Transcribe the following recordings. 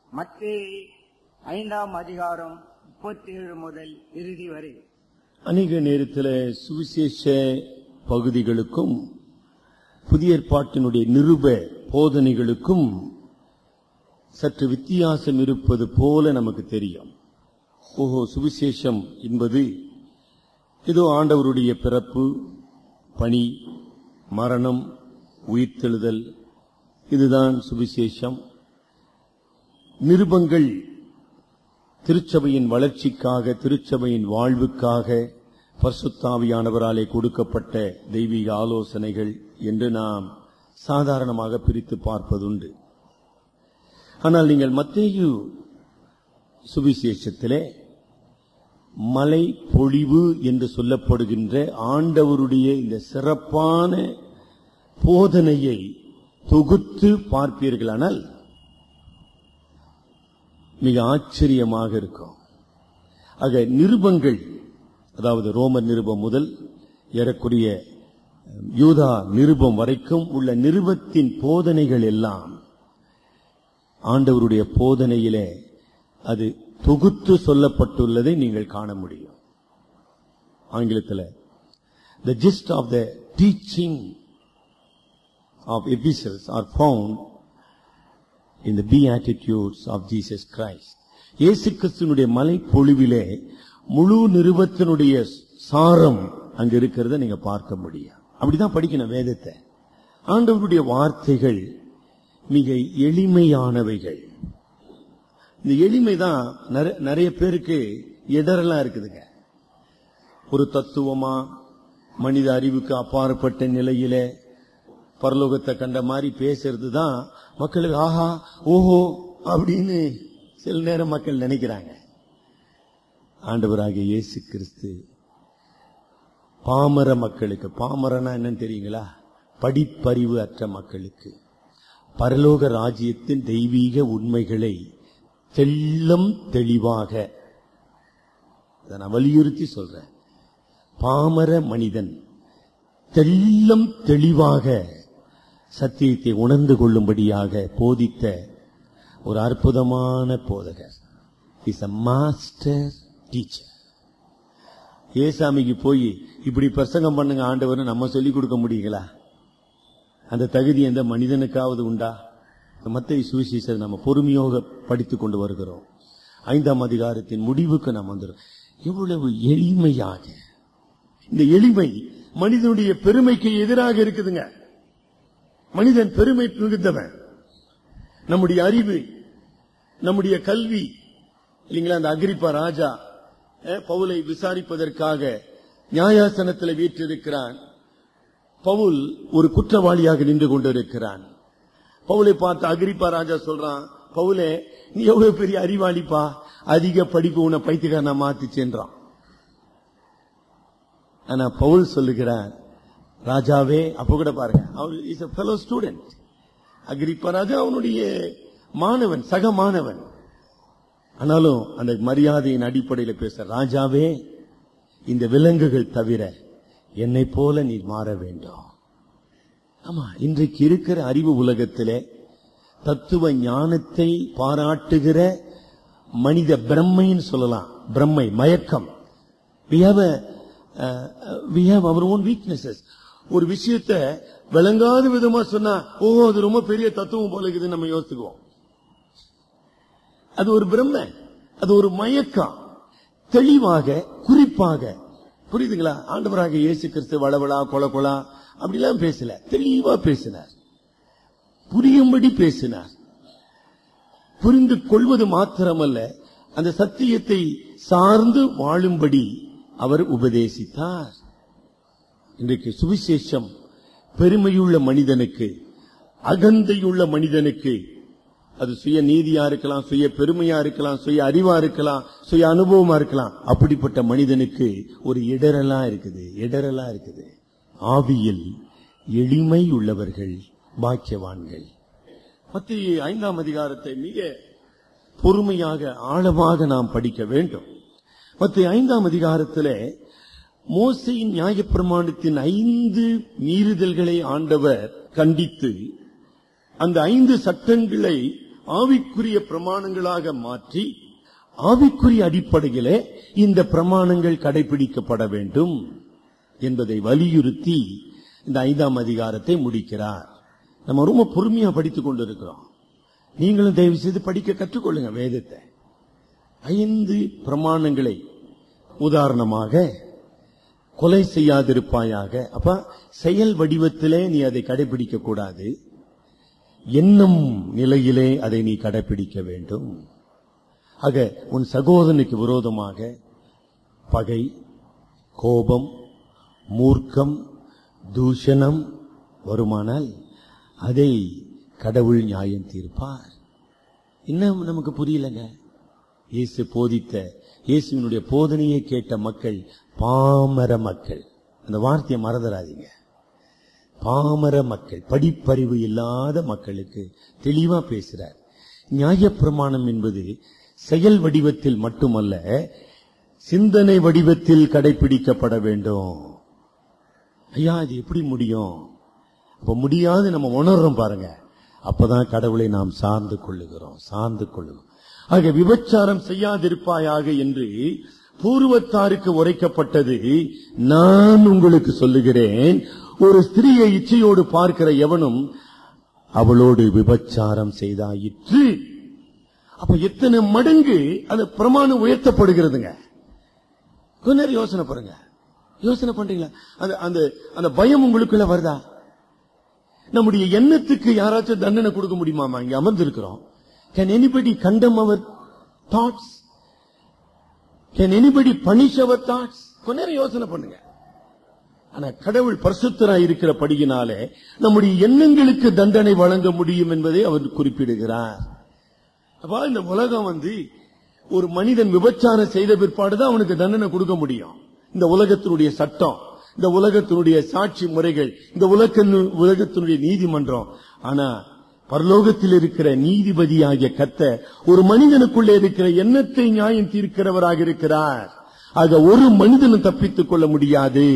மத்திய ஐந்தாம் அதிகாரம் முப்பத்தி ஏழு முதல் இறுதி வரை அநேக நேரத்தில் சுவிசேஷ பகுதிகளுக்கும் புதிய ஏற்பாட்டினுடைய நிருப போதனைகளுக்கும் சற்று வித்தியாசம் இருப்பது போல நமக்கு தெரியும் ஓஹோ சுவிசேஷம் என்பது ஏதோ ஆண்டவருடைய பிறப்பு பணி மரணம் உயிர்த்தெழுதல் இதுதான் சுவிசேஷம் நிருபங்கள் திருச்சபையின் வளர்ச்சிக்காக திருச்சபையின் வாழ்வுக்காக பரிசுத்தாவியானவராலே கொடுக்கப்பட்ட தெய்வீக ஆலோசனைகள் என்று நாம் சாதாரணமாக பிரித்து பார்ப்பதுண்டு ஆனால் நீங்கள் மத்தேயு சுவிசேஷத்திலே மலை பொழிவு என்று சொல்லப்படுகின்ற ஆண்டவருடைய இந்த சிறப்பான போதனையை தொகுத்து பார்ப்பீர்களானால் மிக ஆச்சரியமாக இருக்கும் ஆக நிருபங்கள் அதாவது ரோமர் நிருபம் முதல் ஏறக்குரிய யூதா நிருபம் வரைக்கும் உள்ள நிருபத்தின் போதனைகள் எல்லாம் ஆண்டவருடைய போதனையிலே அது தொகுத்து சொல்லப்பட்டுள்ளதை நீங்கள் காண முடியும் ஆங்கிலத்தில் the gist of the teaching of epistles are found in the beatitudes of Jesus Christ. இயேசு கிறிஸ்துனுடைய மலை பொழிவிலே முழு நிருபத்தினுடைய சாரம் அங்க இருக்கிறத நீங்க பார்க்க முடியும் அப்படிதான் படிக்கணும் வேதத்தை ஆண்டவருடைய வார்த்தைகள் மிக எளிமையானவைகள் இந்த எளிமை தான் நிறைய பேருக்கு இடரெல்லாம் இருக்குதுங்க ஒரு தத்துவமா மனித அறிவுக்கு அப்பாற்பட்ட நிலையிலே பரலோகத்தை கண்ட மாதிரி பேசுறது தான் மக்களுக்கு ஆஹா ஓஹோ அப்படின்னு சில நேரம் மக்கள் நினைக்கிறாங்க ஆண்டவராகிய இயேசு கிறிஸ்து பாமர மக்களுக்கு பாமரனா என்னன்னு தெரியுங்களா படிப்பறிவு அற்ற மக்களுக்கு பரலோக ராஜ்யத்தின் தெய்வீக உண்மைகளை தெள்ளம் தெளிவாக இதை நான் வலியுறுத்தி சொல்றேன் பாமர மனிதன் தெள்ளம் தெளிவாக சத்தியத்தை உணர்ந்து கொள்ளும்படியாக போதித்த ஒரு அற்புதமான போதகர் இஸ் அ மாஸ்டர் டீச்சர் ஏசாமிக்கு போய் இப்படி பிரசங்கம் பண்ணுங்க ஆண்டவர் நம்ம சொல்லிக் கொடுக்க முடியுங்களா அந்த தகுதி எந்த மனிதனுக்காவது உண்டா மத்திய சுவிசேஷர் நம்ம பொறுமையோக படித்துக் கொண்டு வருகிறோம் ஐந்தாம் அதிகாரத்தின் முடிவுக்கு நாம் வந்துடும் எவ்வளவு எளிமையாக இந்த எளிமை மனிதனுடைய பெருமைக்கு எதிராக இருக்குதுங்க மனிதன் பெருமை மிகுந்தவன் நம்முடைய அறிவு நம்முடைய கல்வி இல்லைங்களா அந்த அகிரிப்பா ராஜா பவுலை விசாரிப்பதற்காக நியாயாசனத்தில் வீற்றிருக்கிறான் பவுல் ஒரு குற்றவாளியாக நின்று கொண்டிருக்கிறான் பவுலை பார்த்து அகிரிப்பா ராஜா சொல்றான் பவுலே நீ எவ்வளவு பெரிய அறிவாளிப்பா அதிக படிப்பு உன்னை பைத்தியக்காரனா மாத்தி சென்றான் ஆனா பவுல் சொல்லுகிறார் ராஜாவே அப்ப கூட பாருங்க அவர் is a fellow student Agrippa ராஜா அவனுடைய மாணவன் சக மாணவன் ஆனாலும் அந்த மரியாதையின் அடிப்படையில் பேச ராஜாவே இந்த விலங்குகள் தவிர என்னை போல நீ மாற வேண்டும் ஆமா இன்றைக்கு இருக்கிற அறிவு உலகத்திலே தத்துவ ஞானத்தை பாராட்டுகிற மனித பிரம்மைன்னு சொல்லலாம் பிரம்மை மயக்கம் we have a uh, we have our own weaknesses ஒரு விஷயத்த விளங்காத விதமா சொன்னா ஓ அது ரொம்ப பெரிய தத்துவம் போல இருக்குதுன்னு நம்ம யோசிச்சுக்குவோம் அது ஒரு பிரம்ம அது ஒரு மயக்கம் தெளிவாக குறிப்பாக புரியுதுங்களா ஆண்டவராக இயேசு கிறிஸ்து வளவளா கொல கொலா அப்படிலாம் பேசல தெளிவா பேசினார் புரியும்படி பேசினார் புரிந்து கொள்வது மாத்திரமல்ல அந்த சத்தியத்தை சார்ந்து வாழும்படி அவர் உபதேசித்தார் இன்றைக்கு சுவிசேஷம் பெருமையுள்ள மனிதனுக்கு அகந்தையுள்ள மனிதனுக்கு அது சுய நீதியா இருக்கலாம் சுய பெருமையா இருக்கலாம் சுய அறிவா இருக்கலாம் சுய அனுபவமா இருக்கலாம் அப்படிப்பட்ட மனிதனுக்கு ஒரு இடரலா இருக்குது இடரலா இருக்குது ஆவியில் எளிமை உள்ளவர்கள் பாக்கியவான்கள் மத்திய ஐந்தாம் அதிகாரத்தை மிக பொறுமையாக ஆழமாக நாம் படிக்க வேண்டும் மத்திய ஐந்தாம் அதிகாரத்திலே மோசையின் நியாயப்பிரமாணத்தின் ஐந்து மீறுதல்களை ஆண்டவர் கண்டித்து அந்த ஐந்து சட்டங்களை ஆவிக்குரிய பிரமாணங்களாக மாற்றி ஆவிக்குரிய அடிப்படையிலே இந்த பிரமாணங்கள் கடைபிடிக்கப்பட வேண்டும் என்பதை வலியுறுத்தி இந்த ஐந்தாம் அதிகாரத்தை முடிக்கிறார் நம்ம ரொம்ப பொறுமையா படித்துக் கொண்டிருக்கிறோம் நீங்களும் தயவு செய்து படிக்க கற்றுக்கொள்ளுங்க வேதத்தை ஐந்து பிரமாணங்களை உதாரணமாக கொலை செய்யாதிருப்பாயாக அப்ப செயல் வடிவத்திலே நீ அதை கடைபிடிக்க கூடாது எண்ணம் நிலையிலே அதை நீ கடைபிடிக்க வேண்டும் ஆக உன் சகோதரனுக்கு விரோதமாக பகை கோபம் மூர்க்கம் தூஷணம் வருமானால் அதை கடவுள் நியாயம் தீர்ப்பார் இன்னும் நமக்கு புரியலங்க இயேசு போதித்த இயேசுவினுடைய போதனையை கேட்ட மக்கள் பாமர மக்கள் அந்த வார்த்தையை மறந்துடாதீங்க பாமர மக்கள் படிப்பறிவு இல்லாத மக்களுக்கு தெளிவா பேசுறார் நியாயப்பிரமாணம் என்பது செயல் வடிவத்தில் மட்டுமல்ல சிந்தனை வடிவத்தில் கடைபிடிக்கப்பட வேண்டும் ஐயா இது எப்படி முடியும் அப்ப முடியாது நம்ம உணர்றோம் பாருங்க அப்பதான் கடவுளை நாம் சார்ந்து கொள்ளுகிறோம் சார்ந்து கொள்ளுகிறோம் ஆக விபச்சாரம் செய்யாதிருப்பாயாக என்று பூர்வத்தாருக்கு உரைக்கப்பட்டது நான் உங்களுக்கு சொல்லுகிறேன் ஒரு ஸ்திரீயை இச்சையோடு பார்க்கிற எவனும் அவளோடு விபச்சாரம் செய்தாயிற்று அப்ப எத்தனை மடங்கு அந்த பிரமாணம் உயர்த்தப்படுகிறதுங்க கொஞ்ச நேரம் யோசனை பண்ணுங்க யோசனை பண்றீங்களா அந்த அந்த அந்த பயம் உங்களுக்குள்ள வருதா நம்முடைய எண்ணத்துக்கு யாராச்சும் தண்டனை கொடுக்க முடியுமாமா இங்க அமர்ந்திருக்கிறோம் can anybody condemn our thoughts can anybody punish our thoughts கொஞ்ச நேரம் யோசனை பண்ணுங்க ஆனா கடவுள் பரிசுத்தரா இருக்கிற படியினாலே நம்முடைய எண்ணங்களுக்கு தண்டனை வழங்க முடியும் என்பதை அவர் குறிப்பிடுகிறார் அப்ப இந்த உலகம் வந்து ஒரு மனிதன் விபச்சாரம் செய்த பிற்பாடுதான் அவனுக்கு தண்டனை கொடுக்க முடியும் இந்த உலகத்தினுடைய சட்டம் இந்த உலகத்தினுடைய சாட்சி முறைகள் இந்த உலக உலகத்தினுடைய நீதிமன்றம் ஆனா பரலோகத்தில் இருக்கிற நீதிபதியாகிய கத்த ஒரு மனிதனுக்குள்ளே இருக்கிற எண்ணத்தை நியாயம் தீர்க்கிறவராக இருக்கிறார் ஆக ஒரு மனிதனும் தப்பித்துக் கொள்ள முடியாது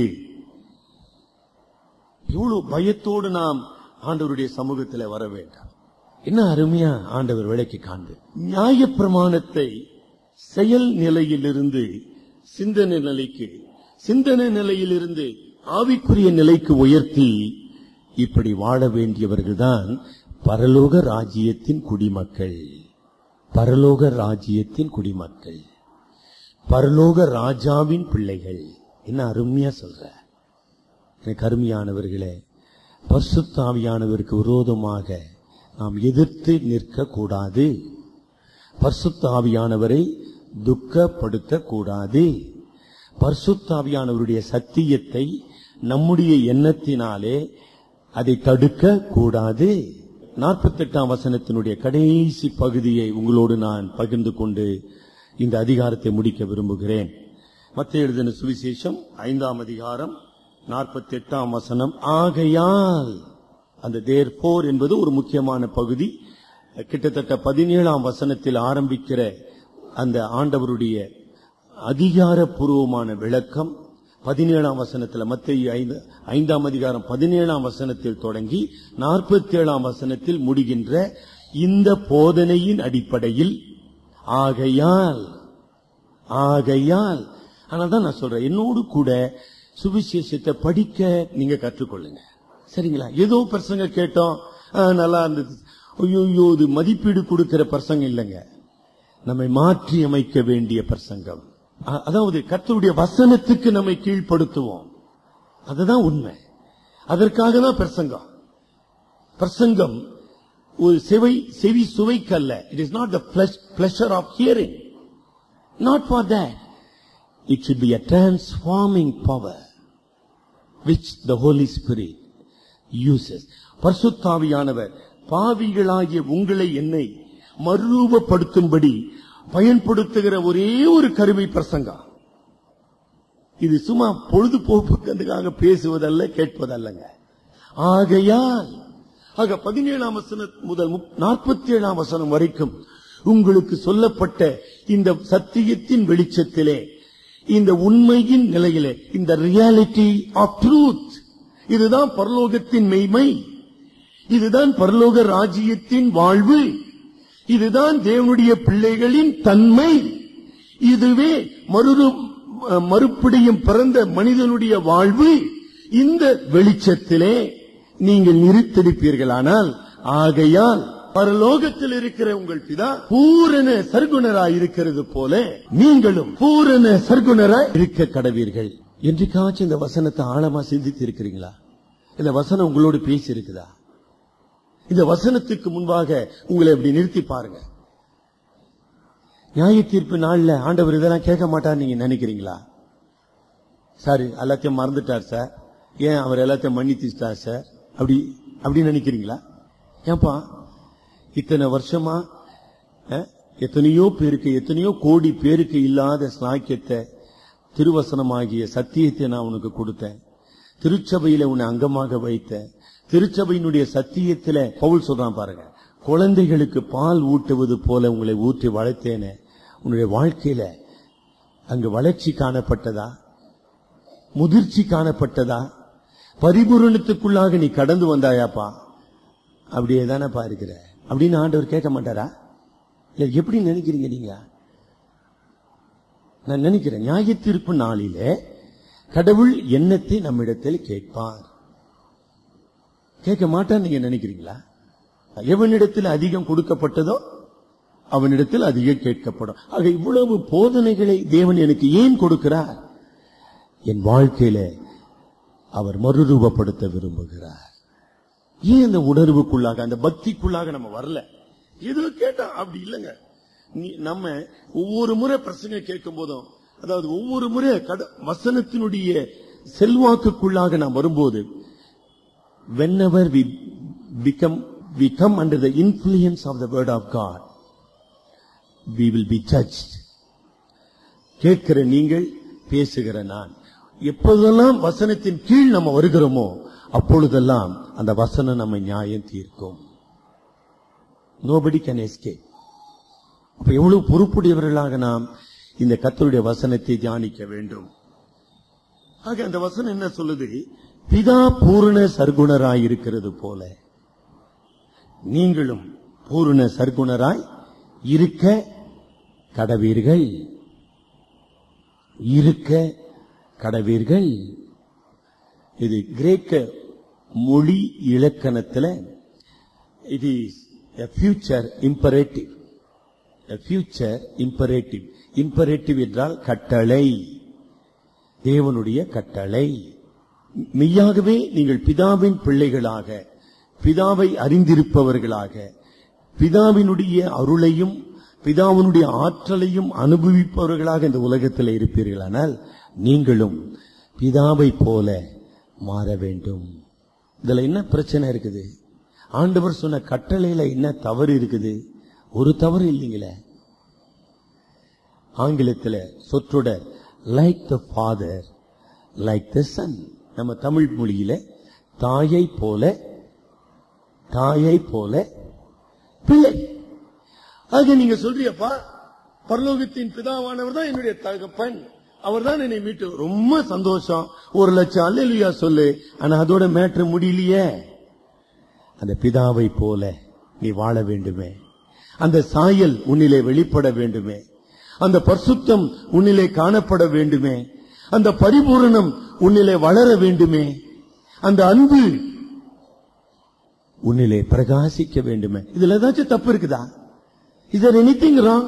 இவ்வளவு பயத்தோடு நாம் ஆண்டவருடைய சமூகத்தில் வர வேண்டாம் என்ன அருமையா ஆண்டவர் விளக்கி காண்டு நியாய பிரமாணத்தை செயல் நிலையிலிருந்து சிந்தனை நிலைக்கு சிந்தனை நிலையிலிருந்து ஆவிக்குரிய நிலைக்கு உயர்த்தி இப்படி வாழ வேண்டியவர்கள்தான் பரலோக ராஜ்யத்தின் குடிமக்கள் பரலோக ராஜ்யத்தின் குடிமக்கள் பரலோக ராஜாவின் பிள்ளைகள் என்ன அருமையா சொல்ற எனக்கு அருமையானவர்களே பர்சுத்தாவியானவருக்கு விரோதமாக நாம் எதிர்த்து நிற்க கூடாது பர்சுத்தாவியானவரை துக்கப்படுத்த கூடாது பர்சுத்தாவியானவருடைய சத்தியத்தை நம்முடைய எண்ணத்தினாலே அதை தடுக்க கூடாது நாற்பத்தி எட்டாம் வசனத்தினுடைய கடைசி பகுதியை உங்களோடு நான் பகிர்ந்து கொண்டு இந்த அதிகாரத்தை முடிக்க விரும்புகிறேன் மத்திய எழுதின சுவிசேஷம் ஐந்தாம் அதிகாரம் நாற்பத்தி எட்டாம் வசனம் ஆகையால் அந்த தேர் போர் என்பது ஒரு முக்கியமான பகுதி கிட்டத்தட்ட பதினேழாம் வசனத்தில் ஆரம்பிக்கிற அந்த ஆண்டவருடைய அதிகாரப்பூர்வமான விளக்கம் பதினேழாம் வசனத்தில் மத்திய ஐந்து ஐந்தாம் அதிகாரம் பதினேழாம் வசனத்தில் தொடங்கி நாற்பத்தி ஏழாம் வசனத்தில் முடிகின்ற இந்த போதனையின் அடிப்படையில் ஆகையால் ஆகையால் தான் நான் சொல்றேன் என்னோடு கூட சுவிசேஷத்தை படிக்க நீங்க கற்றுக்கொள்ளுங்க சரிங்களா ஏதோ பிரசங்க கேட்டோம் ஆ, நல்லா இருந்தது ஐயோ இது மதிப்பீடு கொடுக்கிற பிரசங்கம் இல்லைங்க நம்மை மாற்றி அமைக்க வேண்டிய பிரசங்கம் அ- அதாவது கர்த்தருடைய வசனத்துக்கு நம்மை கீழ்ப்படுத்துவோம் அதுதான் உண்மை அதற்காக தான் பிரசங்கம் பிரசங்கம் ஒரு செவை செவி சுவைக்கல்ல it is not the pleasure of hearing not for that it should be a transforming power which the Holy Spirit uses. பரிசுத்தாவியானவர் பாவிகளாகிய உங்களை என்னை மறுரூபப்படுத்தும்படி பயன்படுத்துகிற ஒரே ஒரு கருவி பிரசங்கம் இது சும்மா பொழுதுபோக்குக்காக பேசுவதல்ல கேட்பதல்லங்க ஆகையால் ஆக பதினேழாம் வசனம் முதல் நாற்பத்தி ஏழாம் வசனம் வரைக்கும் உங்களுக்கு சொல்லப்பட்ட இந்த சத்தியத்தின் வெளிச்சத்திலே இந்த உண்மையின் நிலையிலே இந்த ரியாலிட்டி ஆஃப் ட்ரூத் இதுதான் பரலோகத்தின் மெய்மை இதுதான் பரலோக ராஜ்யத்தின் வாழ்வு இதுதான் தேவனுடைய பிள்ளைகளின் தன்மை இதுவே மறு மறுபடியும் பிறந்த மனிதனுடைய வாழ்வு இந்த வெளிச்சத்திலே நீங்கள் நிறுத்தெடுப்பீர்களானால் ஆகையால் பரலோகத்தில் இருக்கிற உங்கள் பிதா பூரண சர்க்குணராய் இருக்கிறது போல நீங்களும் பூரண சர்க்குணராய் இருக்க கடவீர்கள் என்றைக்காச்சும் இந்த வசனத்தை ஆழமா சிந்தித்து இருக்கிறீங்களா இந்த வசனம் உங்களோடு பேசி இருக்குதா இந்த வசனத்துக்கு முன்பாக உங்களை இப்படி நிறுத்தி பாருங்க நியாய தீர்ப்பு நாள்ல ஆண்டவர் இதெல்லாம் கேட்க மாட்டார் நீங்க நினைக்கிறீங்களா சார் எல்லாத்தையும் மறந்துட்டார் சார் ஏன் அவர் எல்லாத்தையும் மன்னிச்சுட்டார் சார் அப்படி அப்படி நினைக்கிறீங்களா ஏன்பா இத்தனை வருஷமா அஹ், எத்தனையோ பேருக்கு எத்தனையோ கோடி பேருக்கு இல்லாத ஸ்லாக்கியத்தை திருவசனமாகிய சத்தியத்தை நான் உனக்கு கொடுத்தேன் திருச்சபையில உன்னை அங்கமாக வைத்தேன் திருச்சபையினுடைய சத்தியத்துல பவுல் சொல்றான் பாருங்க குழந்தைகளுக்கு பால் ஊட்டுவது போல உங்களை ஊற்றி வளர்த்தேனே உன்னுடைய வாழ்க்கையில அங்கு வளர்ச்சி காணப்பட்டதா முதிர்ச்சி காணப்பட்டதா பரிபூரணத்துக்குள்ளாக நீ கடந்து வந்தாயாப்பா அப்படியே தானப்பா இருக்கிற அப்படின்னு ஆண்டவர் கேட்க மாட்டாரா இல்ல எப்படி நினைக்கிறீங்க நீங்க நான் நினைக்கிறேன் நியாய தீர்ப்பு நாளிலே கடவுள் எண்ணத்தை நம்மிடத்தில் கேட்பார் கேட்க மாட்டார் நீங்க நினைக்கிறீங்களா எவனிடத்தில் அதிகம் கொடுக்கப்பட்டதோ அவனிடத்தில் அதிகம் கேட்கப்படும் ஆக இவ்வளவு போதனைகளை தேவன் எனக்கு ஏன் கொடுக்கிறார் என் வாழ்க்கையில அவர் மறுரூபப்படுத்த விரும்புகிறார் ஏன் அந்த உணர்வுக்குள்ளாக அந்த பக்திக்குள்ளாக நம்ம வரல ஏதோ கேட்டா அப்படி இல்லைங்க நீ நம்ம ஒவ்வொரு முறை பிரசங்க கேட்கும் போதும் அதாவது ஒவ்வொரு முறை கட- வசனத்தினுடைய செல்வாக்குக்குள்ளாக நாம் வரும்போது whenever we become we come under the influence of the word of God we will be judged கேட்கிற நீங்கள் பேசுகிற நான் எப்போதெல்லாம் வசனத்தின் கீழ் நம்ம வருகிறோமோ அப்பொழுதெல்லாம் அந்த வசனம் நம்ம நியாயம் தீர்க்கும் நோபடி கேன் escape அப்ப எவ்வளவு பொறுப்புடையவர்களாக நாம் இந்த கத்தருடைய வசனத்தை தியானிக்க வேண்டும் ஆக அந்த வசனம் என்ன சொல்லுது பிதா பூரண சர்க்குணராய் இருக்கிறது போல நீங்களும் பூரண சர்க்குணராய் இருக்க கடவீர்கள் இருக்க கடவீர்கள் இது கிரேக்க மொழி இலக்கணத்துல இது future imperative future imperative imperative என்றால் கட்டளை தேவனுடைய கட்டளை மெய்யாகவே நீங்கள் பிதாவின் பிள்ளைகளாக பிதாவை அறிந்திருப்பவர்களாக பிதாவினுடைய அருளையும் பிதாவினுடைய ஆற்றலையும் அனுபவிப்பவர்களாக இந்த உலகத்தில் இருப்பீர்களானால் நீங்களும் பிதாவை போல மாற வேண்டும் இதுல என்ன பிரச்சனை இருக்குது ஆண்டவர் சொன்ன கட்டளையில என்ன தவறு இருக்குது ஒரு தவறு இல்லைங்களே ஆங்கிலத்துல சொற்றொடர் like the father like the son நம்ம தமிழ் மொழியில தாயை போல தாயை போல பிள்ளை ஆக நீங்க சொல்றியப்பா பரலோகத்தின் பிதாவானவர் தான் என்னுடைய தகப்பன் அவர் தான் என்னை மீட்டு ரொம்ப சந்தோஷம் ஒரு லட்சம் அல்லேலூயா சொல்லு ஆனா அதோட மேட்ரு முடியலையே அந்த பிதாவை போல நீ வாழ வேண்டுமே அந்த சாயல் உன்னிலே வெளிப்பட வேண்டுமே அந்த பரிசுத்தம் உன்னிலே காணப்பட வேண்டுமே அந்த பரிபூரணம் உன்னிலே வளர வேண்டுமே அந்த அன்பு உன்னிலே பிரகாசிக்க வேண்டுமே இதுல ஏதாச்சும் தப்பு இருக்குதா இஸ் there anything wrong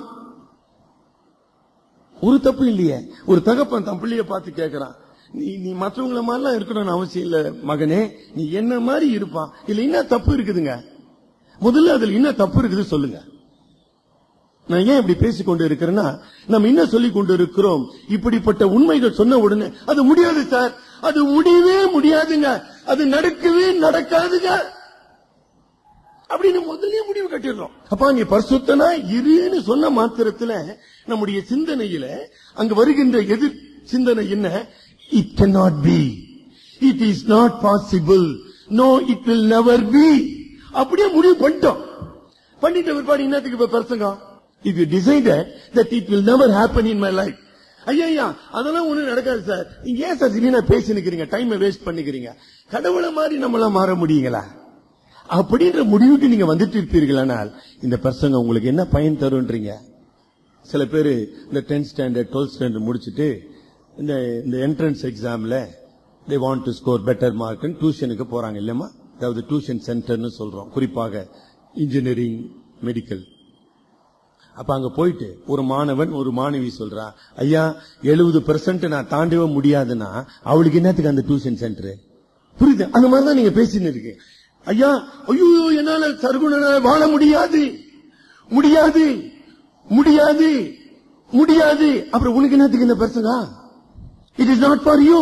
ஒரு தப்பு இல்லையே ஒரு தகப்பன் தன் பிள்ளைய பார்த்து கேட்கிறான் நீ நீ மற்றவங்கள மாதிரிலாம் இருக்கணும்னு அவசியம் இல்ல மகனே நீ என்ன மாதிரி இருப்பான் இதுல என்ன தப்பு இருக்குதுங்க முதல்ல அதுல என்ன தப்பு இருக்குது சொல்லுங்க நான் ஏன் இப்படி பேசிக் கொண்டு இருக்கிறேன்னா நம்ம என்ன சொல்லிக் கொண்டு இருக்கிறோம் இப்படிப்பட்ட உண்மைகள் சொன்ன உடனே அது முடியாது சார் அது முடியவே முடியாதுங்க அது நடக்கவே நடக்காதுங்க அப்படின்னு முதல்லயே முடிவு கட்டிடுறோம் அப்பா நீ பரிசுத்தனா இருன்னு சொன்ன மாத்திரத்துல நம்முடைய சிந்தனையில அங்க வருகின்ற எதிர் சிந்தனை என்ன it can not be it is not possible no it will never be அப்படியே முடிவு பண்ணிட்டோம் பண்ணிட்ட பிற்பாடு என்னத்துக்கு இப்ப பிரசங்கம் if you decided that it will never happen in my life ஐயா அதெல்லாம் ஒண்ணு நடக்காது சார் நீங்க ஏன் சார் திடீர்னு பேசி நிக்கிறீங்க டைமை வேஸ்ட் பண்ணிக்கிறீங்க கடவுளை மாதிரி நம்மளாம் மாற முடியுங்களா அப்படின்ற முடிவுக்கு நீங்க வந்துட்டு இருப்பீர்களானால் இந்த பிரசங்கம் உங்களுக்கு என்ன பயன் தரும்ன்றீங்க சில பேர் இந்த டென்த் ஸ்டாண்டர்ட் டுவெல்த் ஸ்டாண்டர்ட் முடிச்சிட்டு இந்த இந்த என்ட்ரன்ஸ் எக்ஸாம்ல they want to score better mark டியூஷனுக்கு போறாங்க இல்லையம்மா அதாவது டியூஷன் சென்டர்னு சொல்றோம் குறிப்பாக இன்ஜினியரிங் மெடிக்கல் அப்ப அங்க போயிட்டு ஒரு மாணவன் ஒரு மாணவி சொல்றா ஐயா எழுபது பெர்சன்ட் நான் தாண்டவே முடியாதுன்னா அவளுக்கு என்னத்துக்கு அந்த டியூஷன் சென்டர் புரியுது அந்த மாதிரி தான் நீங்க பேசின்னு இருக்கு ஐயா ஐயோ என்னால சர்க்குணனால வாழ முடியாது முடியாது முடியாது முடியாது அப்புறம் உனக்கு என்னத்துக்கு இந்த பெருசுங்க it is not for you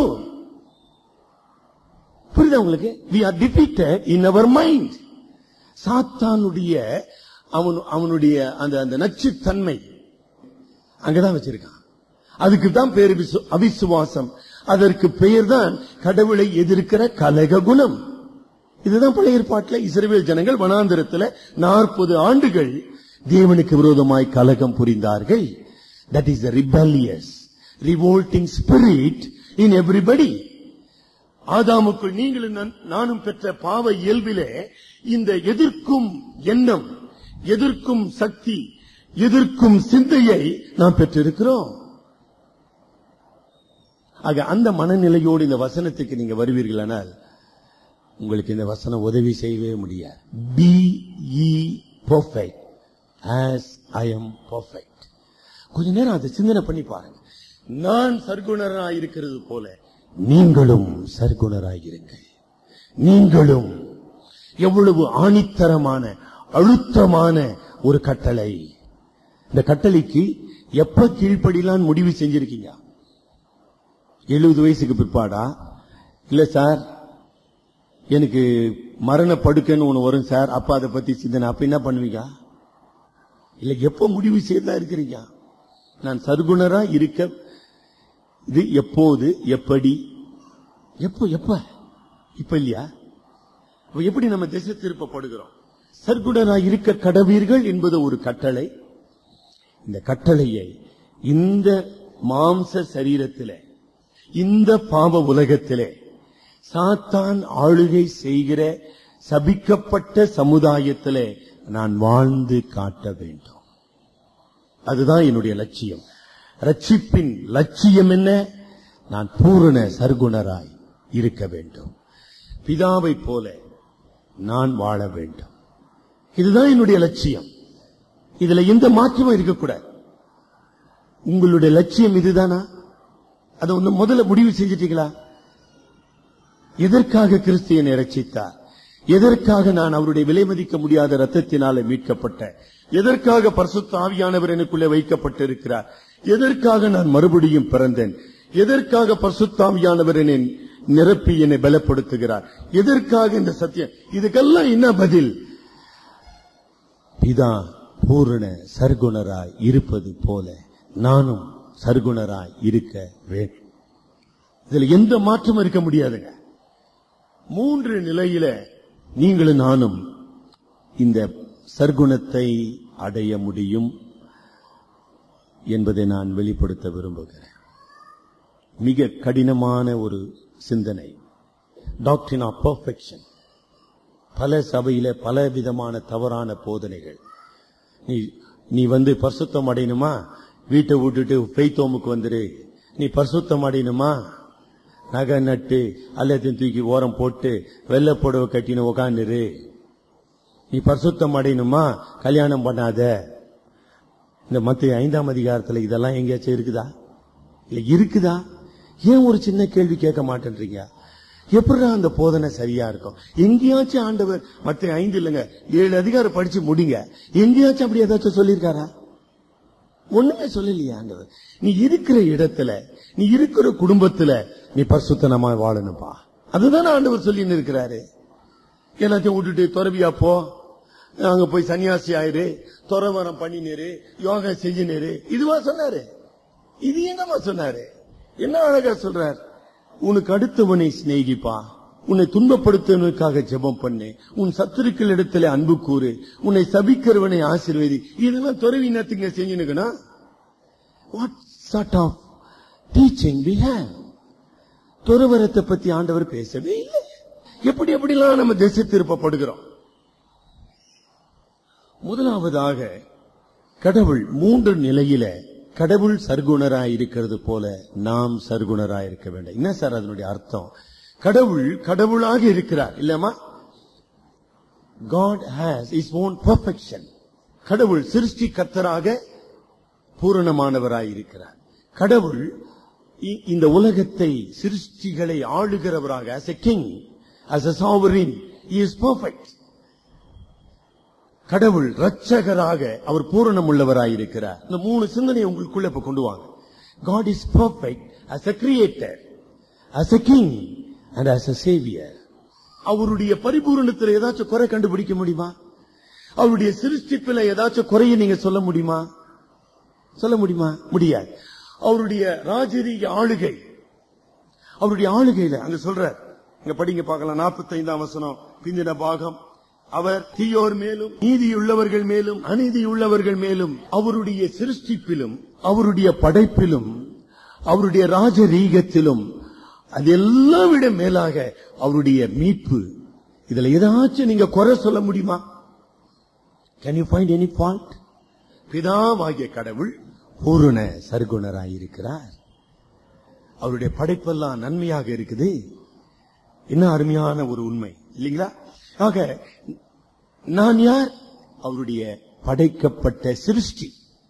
புரியுதா உங்களுக்கு we are defeated in our mind சாத்தானுடைய அவன் அவனுடைய அந்த அந்த நச்சுத்தன்மை அங்கதான் வச்சிருக்கான் அதுக்கு தான் பேர் விசு- அவிசுவாசம் அதற்கு பெயர் தான் கடவுளை எதிர்க்கிற கலக குணம் இதுதான் பழைய ஏற்பாட்டில் இஸ்ரவேல் ஜனங்கள் வனாந்திரத்தில் நாற்பது ஆண்டுகள் தேவனுக்கு விரோதமாய் கலகம் புரிந்தார்கள் that is the rebellious revolting spirit in everybody ஆதாமுக்குள் நீங்களும் நான்- நானும் பெற்ற பாவ இயல்பிலே இந்த எதிர்க்கும் எண்ணம் எதிர்க்கும் சக்தி எதிர்க்கும் சிந்தையை நாம் பெற்றிருக்கிறோம் ஆக அந்த மனநிலையோடு இந்த வசனத்துக்கு நீங்க வருவீர்களானால் உங்களுக்கு இந்த வசனம் உதவி செய்யவே முடியாது be ye perfect as I am perfect கொஞ்ச நேரம் அதை சிந்தனை பண்ணி பாருங்க நான் சர்க்குணராய் இருக்கிறது போல நீங்களும் சர்க்குணராய் இருங்கள் நீங்களும் எவ்வளவு ஆணித்தரமான அழுத்தமான ஒரு கட்டளை இந்த கட்டளைக்கு எப்ப கீழ்ப்படிலாம் முடிவு செஞ்சிருக்கீங்க எழுபது வயசுக்கு பிற்பாடா இல்ல சார் எனக்கு மரண படுக்கைன்னு ஒண்ணு வரும் சார் அப்ப அதை பத்தி சிந்தனை அப்ப என்ன பண்ணுவீங்க இல்ல எப்ப முடிவு செய்தா இருக்கிறீங்க நான் சர்க்குணரா இருக்க இது எப்போது எப்படி எப்போ எப்ப இப்ப இல்லையா அப்ப எப்படி நம்ம திசை திருப்பப்படுகிறோம் சர்க்குணரா இருக்க கடவீர்கள் என்பது ஒரு கட்டளை இந்த கட்டளையை இந்த மாம்ச சரீரத்திலே இந்த பாவ உலகத்திலே சாத்தான் ஆளுகை செய்கிற சபிக்கப்பட்ட சமுதாயத்திலே நான் வாழ்ந்து காட்ட வேண்டும் அதுதான் என்னுடைய லட்சியம் ரட்சிப்பின் லட்சியம் என்ன நான் பூரண சர்க்குணராய் இருக்க வேண்டும் பிதாவை போல நான் வாழ வேண்டும் இதுதான் என்னுடைய லட்சியம் இதுல எந்த மாற்றமும் இருக்கக்கூடாது உங்களுடைய லட்சியம் இதுதானா அதை ஒண்ணு முதல்ல முடிவு செஞ்சிட்டீங்களா எதற்காக கிறிஸ்தியனை ரட்சித்தார் எதற்காக நான் அவருடைய விலை மதிக்க முடியாத ரத்தத்தினாலே மீட்கப்பட்ட எதற்காக பரிசுத்த ஆவியானவர் எனக்குள்ளே வைக்கப்பட்டிருக்கிறார் எதற்காக நான் மறுபடியும் பிறந்தேன் எதற்காக பரிசுத்தாவியானவர் என்னை நிரப்பி என்னை பலப்படுத்துகிறார் எதற்காக இந்த சத்தியம் இதுக்கெல்லாம் என்ன பதில் பிதா பூரண சர்க்குணராய் இருப்பது போல நானும் சர்க்குணராய் இருக்க வேண்டும் இதுல எந்த மாற்றமும் இருக்க முடியாதுங்க மூன்று நிலையில நீங்களும் நானும் இந்த சர்க்குணத்தை அடைய முடியும் என்பதை நான் வெளிப்படுத்த விரும்புகிறேன் மிக கடினமான ஒரு சிந்தனை டாக்டரின் ஆஃப் பர்ஃபெக்ஷன் பல சபையில பல விதமான தவறான போதனைகள் நீ நீ வந்து பரிசுத்தம் அடையணுமா வீட்டை விட்டுட்டு பெய்தோமுக்கு வந்துரு நீ பரிசுத்தம் அடையணுமா நகை நட்டு அல்லத்தையும் தூக்கி ஓரம் போட்டு வெள்ளை புடவை கட்டின்னு உக்காந்துரு நீ பரிசுத்தம் அடையணுமா கல்யாணம் பண்ணாத இந்த மத்திய ஐந்தாம் அதிகாரத்துல இதெல்லாம் எங்கேயாச்சும் இருக்குதா இல்ல இருக்குதா ஏன் ஒரு சின்ன கேள்வி கேட்க மாட்டேன்றீங்க எப்படி அந்த போதனை சரியா இருக்கும் எங்கேயாச்சும் ஆண்டவர் மத்த ஐந்து இல்லைங்க ஏழு அதிகாரம் படிச்சு முடிங்க எங்கேயாச்சும் அப்படி ஏதாச்சும் சொல்லியிருக்காரா ஒண்ணுமே சொல்லலையா ஆண்டவர் நீ இருக்கிற இடத்துல நீ இருக்கிற குடும்பத்துல நீ பரிசுத்தனமா வாழணும்பா அதுதானே ஆண்டவர் சொல்லின்னு இருக்கிறாரு எல்லாத்தையும் விட்டுட்டு துறவியா போ அங்க போய் சன்னியாசி ஆயிரு துறவரம் பண்ணினேரு யோகா செஞ்சினேரு இதுவா சொன்னாரு இது என்னமா சொன்னாரு என்ன அழகா சொல்றார் உனக்கு அடுத்தவனை சிநேகிப்பா உன்னை துன்பப்படுத்துவதற்காக ஜெபம் பண்ணு உன் சத்துருக்கள் இடத்துல அன்பு கூறு உன்னை சபிக்கிறவனை ஆசீர்வதி இதெல்லாம் துறவி நேரத்துங்க செஞ்சுனுக்கணும் what sort of teaching we have துறவரத்தை பத்தி ஆண்டவர் பேசவே இல்லை எப்படி எப்படிலாம் நம்ம திசை திருப்பப்படுகிறோம் முதலாவதாக கடவுள் மூன்று நிலையில கடவுள் சர்க்குணராய் இருக்கிறது போல நாம் சர்க்குணராய் இருக்க வேண்டும் என்ன சார் அதனுடைய அர்த்தம் கடவுள் கடவுளாக இருக்கிறார் இல்லமா God has his own perfection. கடவுள் சிருஷ்டி கர்த்தராக பூரணமானவராய் இருக்கிறார் கடவுள் இ- இந்த உலகத்தை சிருஷ்டிகளை ஆளுகிறவராக as a king as a sovereign he is perfect கடவுள் ரட்சகராக அவர் பூரணம் உள்ளவராய் இருக்கிறார் இந்த மூணு சிந்தனை உங்களுக்குள்ள இப்ப கொண்டு வாங்க God is perfect as a creator as a king and as a savior அவருடைய பரிபூரணத்தில் ஏதாச்சும் குறை கண்டுபிடிக்க முடியுமா அவருடைய சிருஷ்டிப்பில் ஏதாச்சும் குறைய நீங்க சொல்ல முடியுமா சொல்ல முடியுமா முடியாது அவருடைய ராஜரீக ஆளுகை அவருடைய ஆளுகையில அங்க சொல்றார் இங்க படிங்க பார்க்கலாம் 45 வசனம் பிந்தின பாகம் அவர் தீயோர் மேலும் நீதியுள்ளவர்கள் மேலும் அநீதியுள்ளவர்கள் மேலும் அவருடைய சிருஷ்டிப்பிலும் அவருடைய படைப்பிலும் அவருடைய ராஜரீகத்திலும் அதெல்லாம் விட மேலாக அவருடைய மீட்பு இதுல ஏதாச்சும் நீங்க குறை சொல்ல முடியுமா can you find any fault பிதாவாகிய கடவுள் பூரண சர்க்குணராயிருக்கிறார் அவருடைய படைப்பெல்லாம் நன்மையாக இருக்குது என்ன அருமையான ஒரு உண்மை இல்லைங்களா ஆக நான் யார் அவருடைய படைக்கப்பட்ட சிருஷ்டி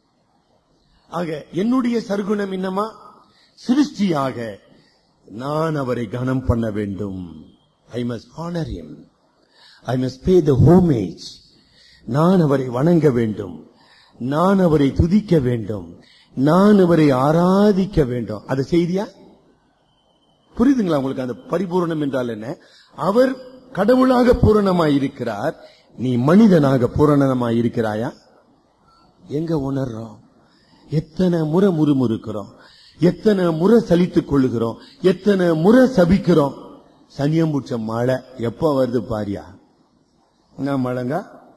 ஆக என்னுடைய சர்க்குணம் என்னமா சிருஷ்டியாக நான் அவரை கனம் பண்ண வேண்டும் I must honour him I must pay the homage நான் அவரை வணங்க வேண்டும் நான் அவரை துதிக்க வேண்டும் நான் அவரை ஆராதிக்க வேண்டும் அது செய்தியா புரியுதுங்களா உங்களுக்கு அந்த பரிபூரணம் என்றால் என்ன அவர் கடவுளாக பூரணமாய் இருக்கிறார் நீ மனிதனாக பூரணமாய் இருக்கிறாயா எங்க உணர்றோம் எத்தனை முறை முறுமுறுக்கிறோம் எத்தனை முறை சலித்துக் கொள்ளுகிறோம் எத்தனை முறை சபிக்கிறோம் சனியம்புச்ச மழை எப்ப வருது பாரியா என்ன மழைங்க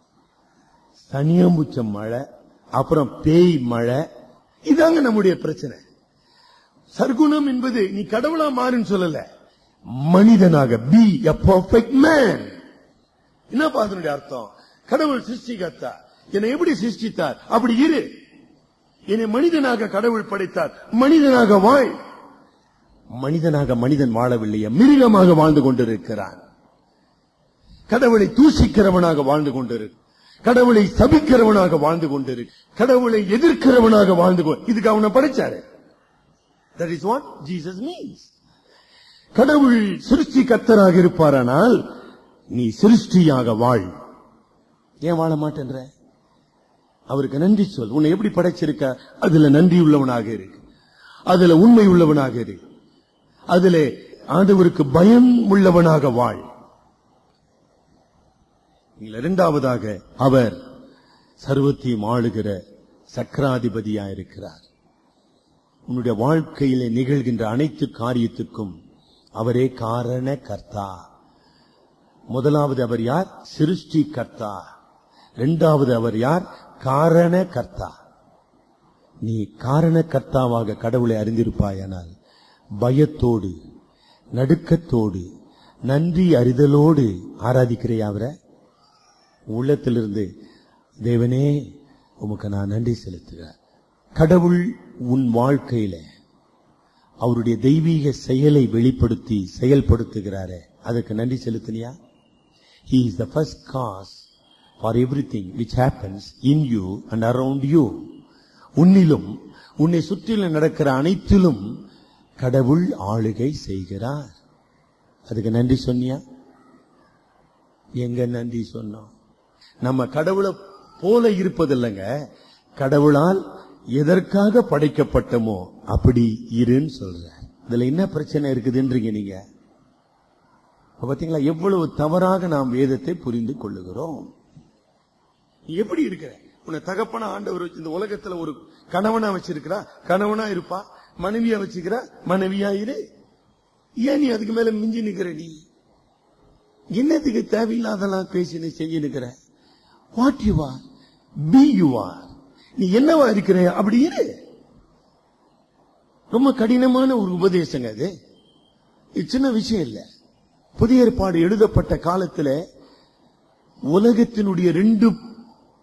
சனியம்புச்ச மழை அப்புறம் பேய் மழை இதாங்க நம்முடைய பிரச்சனை சர்க்குணம் என்பது நீ கடவுளா மாறுன்னு சொல்லல மனிதனாக பி a perfect man என்னப்பா அதனுடைய அர்த்தம் கடவுள் சிருஷ்டிகத்தார் என்னை எப்படி சிருஷ்டித்தார் அப்படி இரு என்னை மனிதனாக கடவுள் படைத்தார் மனிதனாக வாழ் மனிதனாக மனிதன் வாழவில்லையே மிருகமாக வாழ்ந்து கொண்டிருக்கிறான் கடவுளை தூசிக்கிறவனாக வாழ்ந்து கொண்டிரு கடவுளை சபிக்கிறவனாக வாழ்ந்து கொண்டிரு கடவுளை எதிர்க்கிறவனாக வாழ்ந்து கொண்டு இதுக்கு அவனை படைச்சாரு that is what Jesus means கடவுள் சிருஷ்டி கத்தராக இருப்பாரானால் நீ சிருஷ்டியாக வாழ் ஏன் வாழ மாட்டேன்ற அவருக்கு நன்றி சொல் உன்னை எப்படி படைச்சிருக்க அதுல நன்றி உள்ளவனாக இருக்கு அதுல உண்மை உள்ளவனாக இரு அதுல ஆண்டவருக்கு பயம் உள்ளவனாக வாழ் இதுல இரண்டாவதாக அவர் சர்வத்தையும் ஆளுகிற சக்கராதிபதியா இருக்கிறார் உன்னுடைய வாழ்க்கையிலே நிகழ்கின்ற அனைத்து காரியத்துக்கும் அவரே காரண கர்த்தா முதலாவது அவர் யார் சிருஷ்டி கர்த்தா இரண்டாவது அவர் யார் காரண கர்த்தா நீ காரண கர்த்தாவாக கடவுளை அறிந்திருப்பாயானால் பயத்தோடு நடுக்கத்தோடு நன்றி அறிதலோடு ஆராதிக்கிறையா அவரை உள்ளத்திலிருந்து தேவனே உமக்கு நான் நன்றி செலுத்துகிறேன் கடவுள் உன் வாழ்க்கையில அவருடைய தெய்வீக செயலை வெளிப்படுத்தி செயல்படுத்துகிறாரே அதுக்கு நன்றி செலுத்தினியா He is the first cause for everything which happens in you and around you. உன்னிலும் உன்னை சுற்றிலும் நடக்கிற அனைத்திலும் கடவுள் ஆளுகை செய்கிறார் அதுக்கு நன்றி சொன்னியா எங்க நன்றி சொன்னோம் நம்ம கடவுளை போல இருப்பதில்லைங்க கடவுளால் எதற்காக படைக்கப்பட்டமோ அப்படி இருன்னு சொல்ற இதுல என்ன பிரச்சனை இருக்குதுன்றீங்க நீங்க அப்ப பாத்தீங்களா எவ்வளவு தவறாக நாம் வேதத்தை புரிந்து கொள்ளுகிறோம் நீ எப்படி இருக்கிற உன்னை தகப்பன ஆண்டவர் வச்சு இந்த உலகத்துல ஒரு கணவனா வச்சிருக்கிறா கணவனா இருப்பா மனைவியா வச்சுக்கிறா மனைவியா இரு ஏன் நீ அதுக்கு மேல மிஞ்சி நிக்கிற நீ என்னத்துக்கு தேவையில்லாதெல்லாம் பேசி நீ செஞ்சு நிக்கிற what you are be you are நீ என்னவா இருக்கிற அப்படி இரு ரொம்ப கடினமான ஒரு உபதேசங்க அது இது சின்ன விஷயம் இல்ல புதிய ஏற்பாடு எழுதப்பட்ட காலத்துல உலகத்தினுடைய ரெண்டு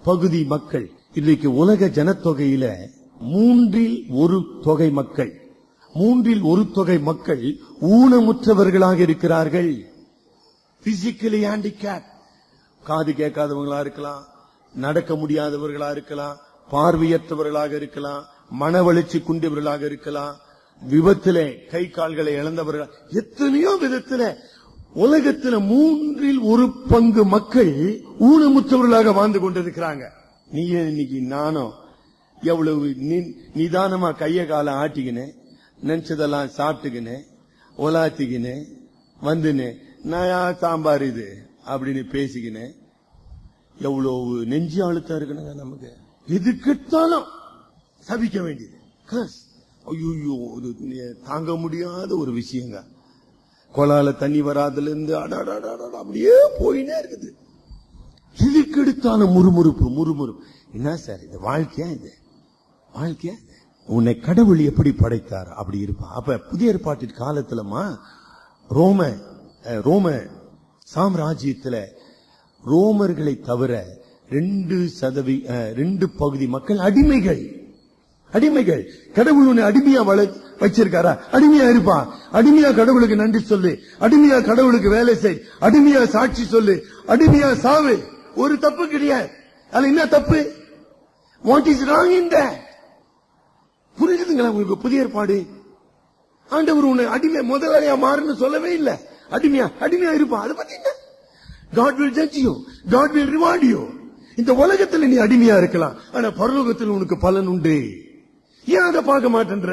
பகுதி மக்கள் இன்றைக்கு உலக ஜனத்தொகையில மூன்றில் ஒரு தொகை மக்கள் மூன்றில் ஒரு தொகை மக்கள் ஊனமுற்றவர்களாக இருக்கிறார்கள் பிசிக்கலி ஹேண்டிகேப் காது கேட்காதவங்களா இருக்கலாம் நடக்க முடியாதவர்களா இருக்கலாம் பார்வையற்றவர்களாக இருக்கலாம் மன வளர்ச்சி குண்டியவர்களாக இருக்கலாம் விபத்திலே கை கால்களை இழந்தவர்கள் எத்தனையோ விதத்துல உலகத்துல மூன்றில் ஒரு பங்கு மக்கள் ஊனமுற்றவர்களாக வாழ்ந்து கொண்டிருக்கிறாங்க நீ இன்னைக்கு நானும் எவ்வளவு நி- நிதானமா கைய காலை ஆட்டிக்கினேன் நினைச்சதெல்லாம் சாப்பிட்டுக்கினேன் ஒலாத்திக்கினேன் வந்துனேன் நான் யார் சாம்பார் இது அப்படின்னு பேசிக்கினேன் எவ்வளவு நெஞ்சு அழுத்தம் இருக்குனுங்க நமக்கு எதுக்கெடுத்தாலும் சபிக்க வேண்டியது கஸ் ஐயோ இது தாங்க முடியாத ஒரு விஷயங்க கொலால தண்ணி வராதுல இருந்து அடாடாடாடா அப்படியே போயினே இருக்குது எதுக்கு எடுத்தாலும் முறுமுறுப்பு முறுமுறுப்பு என்ன சார் இது வாழ்க்கையா இது வாழ்க்கையா இது? உன்னை கடவுள் எப்படி படைத்தார் அப்படி இருப்பான் அப்ப புதிய ஏற்பாட்டின் காலத்துலமா ரோம அஹ், ரோம சாம்ராஜ்யத்துல ரோமர்களை தவிர ரெண்டு சதவி அஹ், ரெண்டு பகுதி மக்கள் அடிமைகள் அடிமைகள் கடவுள் உன்னை அடிமையா வள வச்சிருக்காரா அடிமையா இருப்பா அடிமையா கடவுளுக்கு நன்றி சொல்லு அடிமையா கடவுளுக்கு வேலை செய் அடிமையா சாட்சி சொல்லு அடிமையா சாவு ஒரு தப்பு கிடையாது அதுல என்ன தப்பு வாட் இஸ் ராங் இன் புரியுதுங்களா உங்களுக்கு புதிய ஏற்பாடு ஆண்டவர் உன்னை அடிமை முதலாளியா மாறுன்னு சொல்லவே இல்ல அடிமையா அடிமையா இருப்பா அதை பத்தி என்ன God will judge you God will reward you இந்த உலகத்துல நீ அடிமையா இருக்கலாம் ஆனா பரலோகத்தில் உனக்கு பலன் உண்டு ஏன் அதை பார்க்க மாட்டேன்ற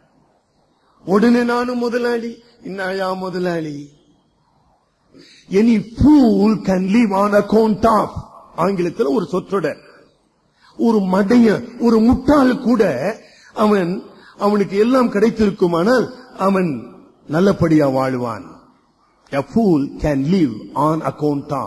உடனே நானும் முதலாளி இன்னாயா முதலாளி any fool can leave on account of ஆங்கிலத்தில் ஒரு சொற்றொடர் ஒரு மடைய ஒரு முட்டாள் கூட அவன் அவனுக்கு எல்லாம் கிடைத்திருக்குமானால் அவன் நல்லபடியா வாழ்வான் A fool can live on account of.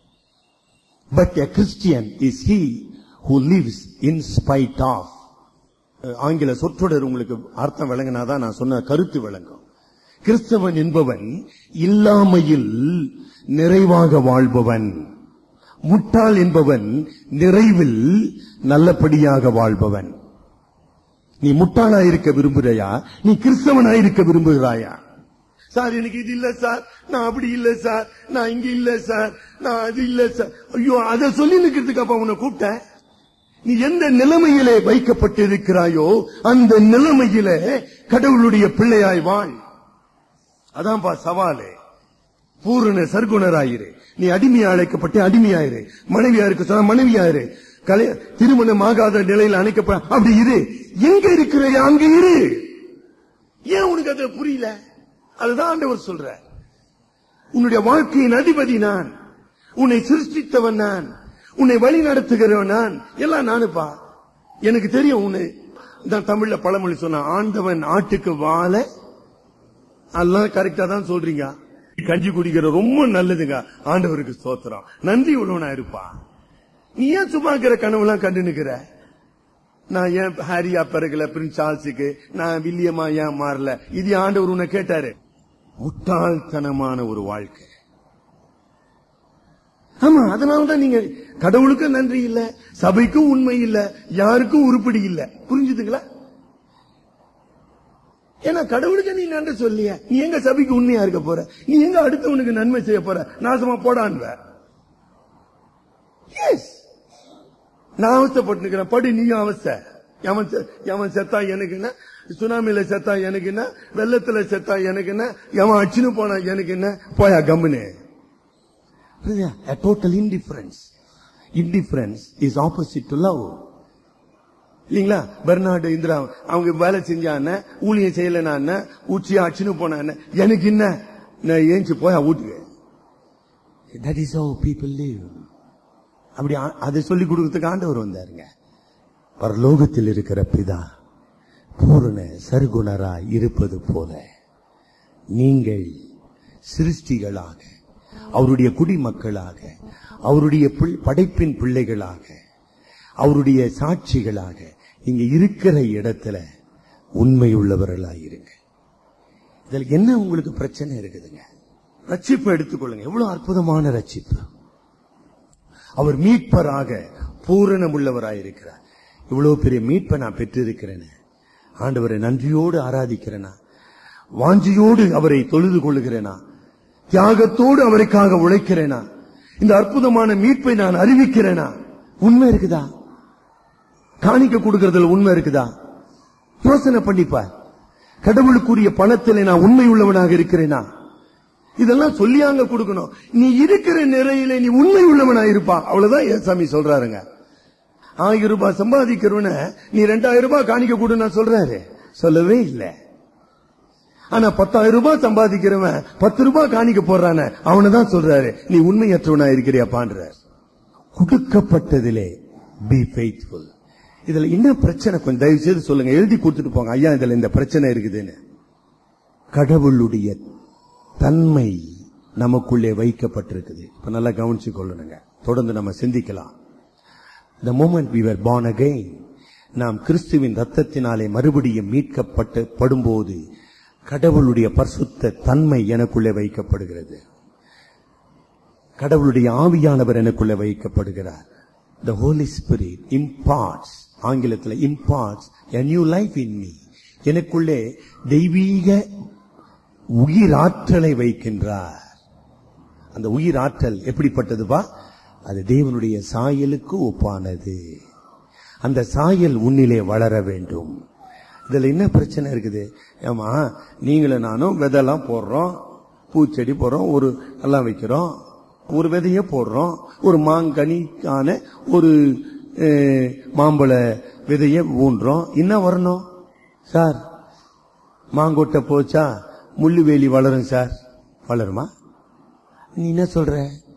But a Christian is he who lives in spite of. அஹ், ஆங்கில சொற்றொடர் உங்களுக்கு அர்த்தம் விளங்கினாதான் நான் சொன்ன கருத்து விளங்கும் கிறிஸ்தவன் என்பவன் இல்லாமையில் நிறைவாக வாழ்பவன் முட்டாள் என்பவன் நிறைவில் நல்லபடியாக வாழ்பவன் நீ முட்டாளா இருக்க விரும்புகிறாயா நீ கிறிஸ்தவனா இருக்க விரும்புகிறாயா சார் எனக்கு இது இல்ல சார் நான் அப்படி இல்ல சார் நான் இங்க இல்ல சார் நான் அது இல்ல சார் ஐயோ அதை சொல்லி நிக்கிறதுக்கு அப்ப உன்னை கூப்பிட்டேன் நீ எந்த நிலைமையிலே வைக்கப்பட்டிருக்கிறாயோ அந்த நிலைமையிலே கடவுளுடைய பிள்ளையாய் வாழ் அதான்பா சவாலே பூரண சர்க்குணராயிரு நீ அடிமையா அழைக்கப்பட்டு அடிமையாயிரு மனைவியா இருக்க சொன்னா மனைவியாயிரு கலை திருமணம் ஆகாத நிலையில் அணைக்கப்பட அப்படி இரு எங்க இருக்கிற அங்க இரு ஏன் உனக்கு அது புரியல அதுதான் ஆண்டவர் சொல்ற உன்னுடைய வாழ்க்கையின் அதிபதி நான் உன்னை சிருஷ்டித்தவன் நான் உன்னை வழி நடத்துகிறவன் நான் எல்லாம் நானுப்பா எனக்கு தெரியும் உன்னை நான் தமிழ்ல பழமொழி சொன்ன ஆண்டவன் ஆட்டுக்கு வாழ அதெல்லாம் கரெக்டா தான் சொல்றீங்க கஞ்சி குடிக்கிற ரொம்ப நல்லதுங்க ஆண்டவருக்கு ஸ்தோத்திரம் நன்றி உள்ளவனா இருப்பா நீ ஏன் சும்மா இருக்கிற கனவுலாம் கண்டு நிக்கிற நான் ஏன் ஹாரியா பிறகுல பிரின்ஸ் சார்ல்ஸுக்கு நான் வில்லியமா ஏன் மாறல இது ஆண்டவர் உன்னை கேட்டாரு முட்டாள்தனமான ஒரு வாழ்க்கை ஆமா அதனாலதான் நீங்க கடவுளுக்கும் நன்றி இல்ல சபைக்கும் உண்மை இல்ல யாருக்கும் உருப்படி இல்ல புரிஞ்சுதுங்களா ஏன்னா கடவுளுக்கு நீ நன்றி சொல்லிய நீ எங்க சபைக்கு உண்மையா இருக்க போற நீ எங்க அடுத்தவனுக்கு நன்மை செய்ய போற நாசமா போடான்வ எஸ் நான் அவஸ்தப்பட்டு படி நீயும் அவஸ்தை எவன் செ- எவன் செத்தா எனக்கு என்ன சுனாமில செத்தா எனக்கு என்ன வெள்ளத்துல செத்தா எனக்கு என்ன எவன் அச்சுன்னு போனா எனக்கு என்ன போயா கம்முனு a total indifference indifference is opposite to love இல்லீங்களா பெர்னாடு இந்திரா அவங்க வேலை செஞ்சான ஊழியம் செய்யலனா உச்சியா அச்சுன்னு போனான எனக்கு என்ன நான் ஏஞ்சி போயா வீட்டுக்கு that is how people live அப்படி ஆ- அதை சொல்லி கொடுக்கறதுக்கு ஆண்டவர் வந்தாருங்க பரலோகத்தில் இருக்கிற பிதா பூரண சர்க்குணராய் இருப்பது போல நீங்கள் சிருஷ்டிகளாக அவருடைய குடிமக்களாக அவருடைய பிள்- படைப்பின் பிள்ளைகளாக அவருடைய சாட்சிகளாக நீங்க இருக்கிற இடத்துல உண்மை உள்ளவர்களாக இருங்க இதுல என்ன உங்களுக்கு பிரச்சனை இருக்குதுங்க ரட்சிப்பு எடுத்துக்கொள்ளுங்க எவ்வளவு அற்புதமான ரட்சிப்பு அவர் மீட்பராக பூரணம் உள்ளவராயிருக்கிறார் இவ்வளவு பெரிய மீட்பை நான் பெற்றிருக்கிறேன் ஆண்டவரை நன்றியோடு ஆராதிக்கிறேனா வாஞ்சியோடு அவரை தொழுது கொள்ளுகிறேனா தியாகத்தோடு அவருக்காக உழைக்கிறேனா இந்த அற்புதமான மீட்பை நான் அறிவிக்கிறேனா உண்மை இருக்குதா காணிக்க கொடுக்கறதுல உண்மை இருக்குதா யோசனை பண்ணிப்பார் கடவுளுக்குரிய பணத்திலே நான் உண்மை உள்ளவனாக இருக்கிறேனா இதெல்லாம் சொல்லியாங்க கொடுக்கணும் நீ இருக்கிற நிறையில நீ உண்மை உள்ளவனா இருப்பா அவ்வளவுதான் ஏசாமி சொல்றாருங்க ஆயிரம் ரூபாய் சம்பாதிக்கிறவன நீ ரெண்டாயிரம் ரூபாய் காணிக்க கொடு நான் சொல்றாரு சொல்லவே இல்லை ஆனா பத்தாயிரம் ரூபாய் சம்பாதிக்கிறவன் பத்து ரூபாய் காணிக்க போடுறான அவனை தான் சொல்றாரு நீ உண்மையற்றவனா இருக்கிறியாப்பான்றார் கொடுக்கப்பட்டதிலே பி ஃபெய்த்ஃபுல் இதுல என்ன பிரச்சனை கொஞ்சம் தயவு செய்து சொல்லுங்க எழுதி கொடுத்துட்டு போங்க ஐயா இதுல இந்த பிரச்சனை இருக்குதுன்னு கடவுளுடைய தன்மை நமக்குள்ளே வைக்கப்பட்டிருக்குது இப்ப நல்லா கவனிச்சு கொள்ளணுங்க தொடர்ந்து நம்ம சிந்திக்கலாம் the moment we were born again நாம் கிறிஸ்துவின் ரத்தத்தினாலே மறுபடியும் மீட்கப்பட்டு படும்போது கடவுளுடைய பரிசுத்த தன்மை எனக்குள்ளே வைக்கப்படுகிறது கடவுளுடைய ஆவியானவர் எனக்குள்ளே வைக்கப்படுகிறார் the holy spirit imparts ஆங்கிலத்தில் imparts a new life in me எனக்குள்ளே தெய்வீக உயிராற்றலை வைக்கின்றார் அந்த உயிராற்றல் எப்படிப்பட்டதுப்பா அது தேவனுடைய சாயலுக்கு ஒப்பானது அந்த சாயல் உன்னிலே வளர வேண்டும் இதுல என்ன பிரச்சனை இருக்குது ஏமா நீங்களும் நானும் விதைலாம் போடுறோம் பூச்செடி போடுறோம் ஒரு எல்லாம் வைக்கிறோம் ஒரு விதைய போடுறோம் ஒரு மாங்கனிக்கான ஒரு அஹ், மாம்பழ விதைய ஊன்றோம் என்ன வரணும் சார் மாங்கொட்டை போச்சா முள்ளுவேலி வளரும் சார் வளருமா நீ என்ன சொல்ற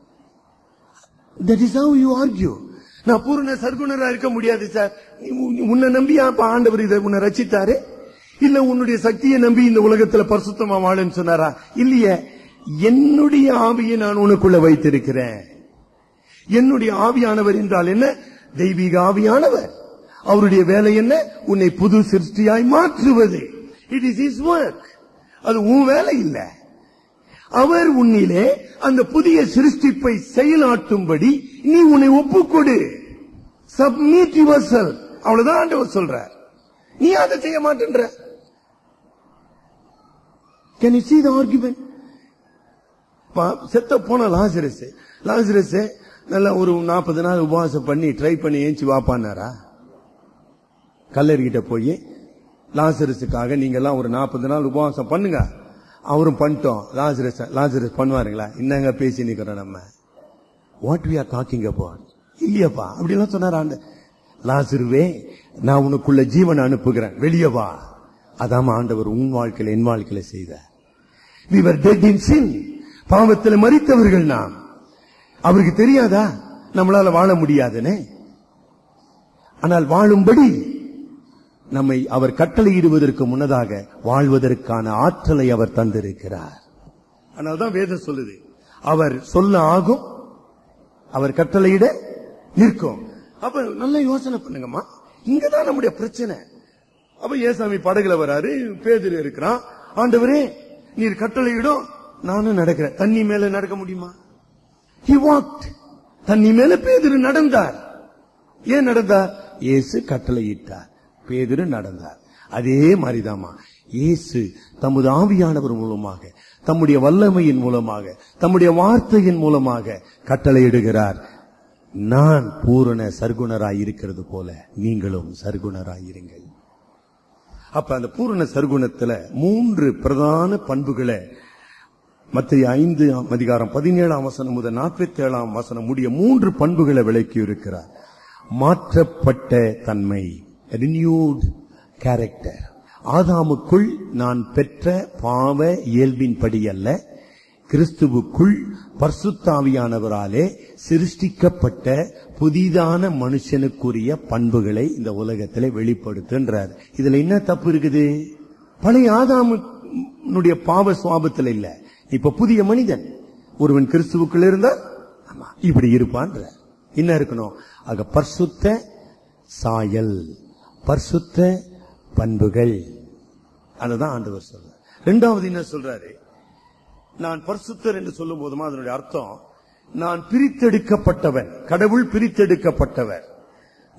that is how you argue நான் பூர்ண சர்க்குணரா இருக்க முடியாது சார் நீ- உன்னை நம்பியா அப்ப ஆண்டவர் இதை உன்னை ரச்சித்தாரு இல்ல உன்னுடைய சக்தியை நம்பி இந்த உலகத்துல பரிசுத்தமா வாழுன்னு சொன்னாரா இல்லையே என்னுடைய ஆவியை நான் உனக்குள்ள வைத்திருக்கிறேன் என்னுடைய ஆவியானவர் என்றால் என்ன தெய்வீக ஆவியானவர் அவருடைய வேலை என்ன உன்னை புது சிருஷ்டியாய் மாற்றுவது இட் இஸ் இஸ் ஒர்க் அது உன் வேலை இல்லை அவர் உன்னிலே அந்த புதிய சிருஷ்டிப்பை செயலாட்டும்படி நீ உன்னை ஒப்புக்கொடு சப்மீட் யுவர் செல் அவ்வளவுதான் ஆண்டவர் சொல்றார் நீ அதை செய்ய மாட்டேன்ற can you see the argument பா- செத்த போன லாசரஸ் லாசரஸ் நல்லா ஒரு நாற்பது நாள் உபவாசம் பண்ணி ட்ரை பண்ணி ஏஞ்சி வாப்பானாரா கல்லறிகிட்ட போய் லாசரஸுக்காக நீங்க எல்லாம் ஒரு நாற்பது நாள் உபவாசம் பண்ணுங்க அவரும் பண்ணிட்டோம் லாசரஸ் லாசரஸ் பண்ணுவாருங்களா என்னங்க பேசி நிக்கிறோம் நம்ம what we are talking about இல்லையப்பா அப்படிலாம் சொன்னார் ஆண்டு லாசருவே நான் உனக்குள்ள ஜீவனை அனுப்புகிறேன் வெளியே வா அதாம ஆண்டவர் உன் வாழ்க்கையில என் வாழ்க்கையில செய்தார் we were dead in sin பாவத்தில் மறித்தவர்கள் நாம் அவருக்கு தெரியாதா நம்மளால வாழ முடியாதுன்னு ஆனால் வாழும்படி நம்மை அவர் கட்டளையிடுவதற்கு முன்னதாக வாழ்வதற்கான ஆற்றலை அவர் தந்திருக்கிறார் அதனால்தான் வேதம் சொல்லுது அவர் சொல்ல ஆகும் அவர் கட்டளையிட நிற்கும் அப்ப நல்ல யோசனை பண்ணுங்கம்மா இங்கதான் நம்முடைய பிரச்சனை அப்ப ஏசாமி படகுல வராரு பேதிரு இருக்கிறான் ஆண்டவரே நீர் கட்டளையிடும் நானும் நடக்கிறேன் தண்ணி மேல நடக்க முடியுமா he walked தண்ணி மேல பேதிரு நடந்தார் ஏன் நடந்தார் இயேசு கட்டளையிட்டார் பேதிரு நடந்தார் அதே மாதிரிதாம்மா இயேசு தமது ஆவியானவர் மூலமாக தம்முடைய வல்லமையின் மூலமாக தம்முடைய வார்த்தையின் மூலமாக கட்டளையிடுகிறார் நான் பூரண சர்க்குணராய் இருக்கிறது போல நீங்களும் சர்க்குணராய் இருங்கள் அப்ப அந்த பூரண சர்க்குணத்துல மூன்று பிரதான பண்புகளை மத்திய ஐந்து அதிகாரம் பதினேழாம் வசனம் முதல் நாற்பத்தி ஏழாம் வசனம் முடிய மூன்று பண்புகளை விளக்கி இருக்கிறார் மாற்றப்பட்ட தன்மை ரினியூட் கேரக்டர் ஆதாமுக்குள் நான் பெற்ற பாவ இயல்பின்படி அல்ல கிறிஸ்துவுக்குள் பர்சுத்தாவியானவராலே சிருஷ்டிக்கப்பட்ட புதிதான மனுஷனுக்குரிய பண்புகளை இந்த உலகத்திலே வெளிப்படுத்துன்றார் இதுல என்ன தப்பு இருக்குது பழைய ஆதாமுடைய பாவ சுவாபத்தில் இல்ல இப்ப புதிய மனிதன் ஒருவன் கிறிஸ்துவுக்குள் இருந்தா ஆமா இப்படி இருப்பான்ற என்ன இருக்கணும் ஆக பரிசுத்த சாயல் பரிசுத்த பண்புகள் அதுதான் ஆண்டவர் சொல்றார் ரெண்டாவது என்ன சொல்றாரு நான் பரிசுத்தர் என்று சொல்லும் போதுமா அதனுடைய அர்த்தம் நான் பிரித்தெடுக்கப்பட்டவன் கடவுள் பிரித்தெடுக்கப்பட்டவர்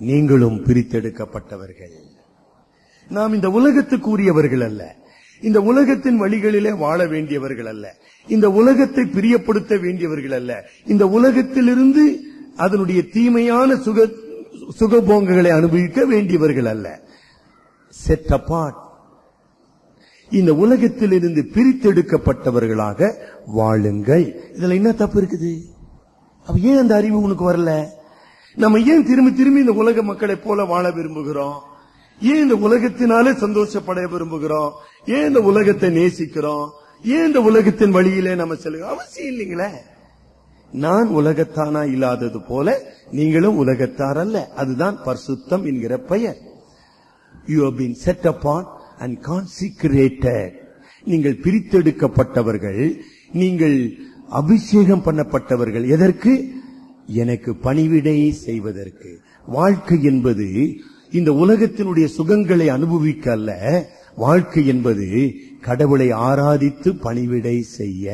நீங்களும் பிரித்தெடுக்கப்பட்டவர்கள் நாம் இந்த உலகத்துக்கு உரியவர்கள் அல்ல இந்த உலகத்தின் வழிகளிலே வாழ வேண்டியவர்கள் அல்ல இந்த உலகத்தை பிரியப்படுத்த வேண்டியவர்கள் அல்ல இந்த உலகத்திலிருந்து அதனுடைய தீமையான சுக சுகபோங்கங்களை அனுபவிக்க வேண்டியவர்கள் அல்ல செட் அப்பார்ட் இந்த உலகத்திலிருந்து பிரித்தெடுக்கப்பட்டவர்களாக வாழுங்கள் இதுல என்ன தப்பு இருக்குது அப்ப ஏன் அந்த அறிவு உனக்கு வரல நம்ம ஏன் திரும்பி திரும்பி இந்த உலக மக்களைப் போல வாழ விரும்புகிறோம் ஏன் இந்த உலகத்தினாலே சந்தோஷப்பட விரும்புகிறோம் ஏன் இந்த உலகத்தை நேசிக்கிறோம் ஏன் இந்த உலகத்தின் வழியிலே நம்ம செல்லுகிறோம் அவசியம் இல்லைங்களே நான் உலகத்தானா இல்லாதது போல நீங்களும் உலகத்தார் அல்ல அதுதான் பரிசுத்தம் என்கிற பெயர் you have been set upon and consecrated நீங்கள் பிரித்தெடுக்கப்பட்டவர்கள் நீங்கள் அபிஷேகம் பண்ணப்பட்டவர்கள் எதற்கு எனக்கு பணிவிடை செய்வதற்கு வாழ்க்கை என்பது இந்த உலகத்தினுடைய சுகங்களை அனுபவிக்க அல்ல வாழ்க்கை என்பது கடவுளை ஆராதித்து பணிவிடை செய்ய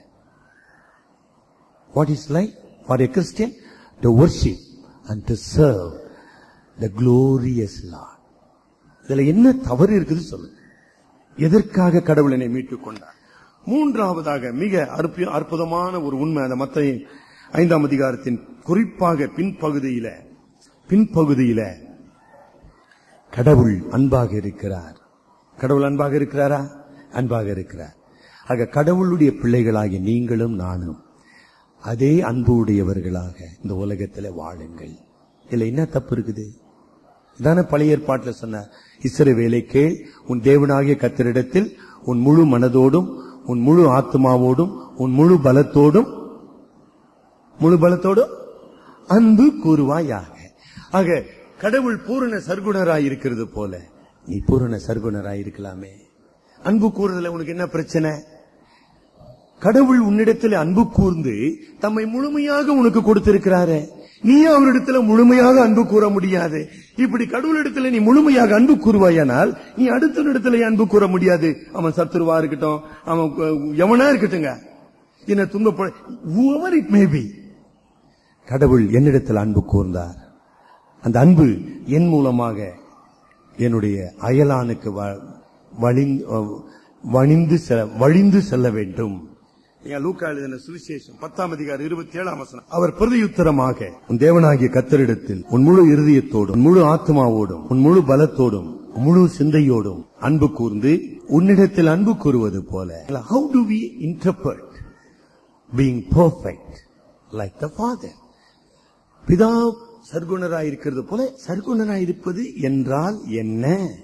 What is life for a Christian? To worship and to serve the glorious Lord. இதுல என்ன தவறு இருக்குது சொல்லுங்க எதற்காக கடவுள் என்னை மீட்டுக் கொண்டார் மூன்றாவதாக மிக அற்பு- அற்புதமான ஒரு உண்மை அந்த மத்த ஐந்தாம் அதிகாரத்தின் குறிப்பாக பின்பகுதியில பின்பகுதியில கடவுள் அன்பாக இருக்கிறார் கடவுள் அன்பாக இருக்கிறாரா அன்பாக இருக்கிறார் ஆக கடவுளுடைய பிள்ளைகளாகிய நீங்களும் நானும் அதே அன்பு உடையவர்களாக இந்த உலகத்தில் வாழுங்கள் இதுல என்ன தப்பு இருக்குது இதான பழைய ஏற்பாட்டுல சொன்ன இஸ்ரவேலை கேள் உன் தேவனாகிய கத்தரிடத்தில் உன் முழு மனதோடும் உன் முழு ஆத்மாவோடும் உன் முழு பலத்தோடும் முழு பலத்தோடும் அன்பு கூறுவாயாக ஆக கடவுள் பூரண சர்க்குணராய் இருக்கிறது போல நீ பூரண சர்க்குணராய் இருக்கலாமே அன்பு கூறுதல உனக்கு என்ன பிரச்சனை கடவுள் உன்னிடத்தில் அன்பு கூர்ந்து தம்மை முழுமையாக உனக்கு கொடுத்திருக்கிறாரே நீ அவரிடத்துல முழுமையாக அன்பு கூற முடியாது இப்படி கடவுளிடத்துல நீ முழுமையாக அன்பு கூறுவாயானால் நீ அடுத்த இடத்துல அன்பு கூற முடியாது அவன் சத்துருவா இருக்கட்டும் அவன் அஹ், எவனா இருக்கட்டுங்க என்ன துன்பப்பட whoever it may be கடவுள் என்னிடத்தில் அன்பு கூர்ந்தார் அந்த அன்பு என் மூலமாக என்னுடைய அயலானுக்கு வ- வழிந்- அஹ், வணிந்து செல்ல- வழிந்து செல்ல வேண்டும் நீங்க லூக்கா எழுதின சுவிசேஷம் பத்தாம் அதிகாரம் இருபத்தி ஏழாம் வசனம் அவர் பிரதியுத்தரமாக உன் தேவனாகிய கத்தரிடத்தில் உன் முழு இருதயத்தோடும் உன் முழு ஆத்மாவோடும் உன் முழு பலத்தோடும் உன் முழு சிந்தையோடும் அன்பு கூர்ந்து உன்னிடத்தில் அன்பு கூறுவது போல how do we interpret being perfect like the father பிதா சர்க்குணராய் இருக்கிறது போல சர்க்குணராய் இருப்பது என்றால் என்ன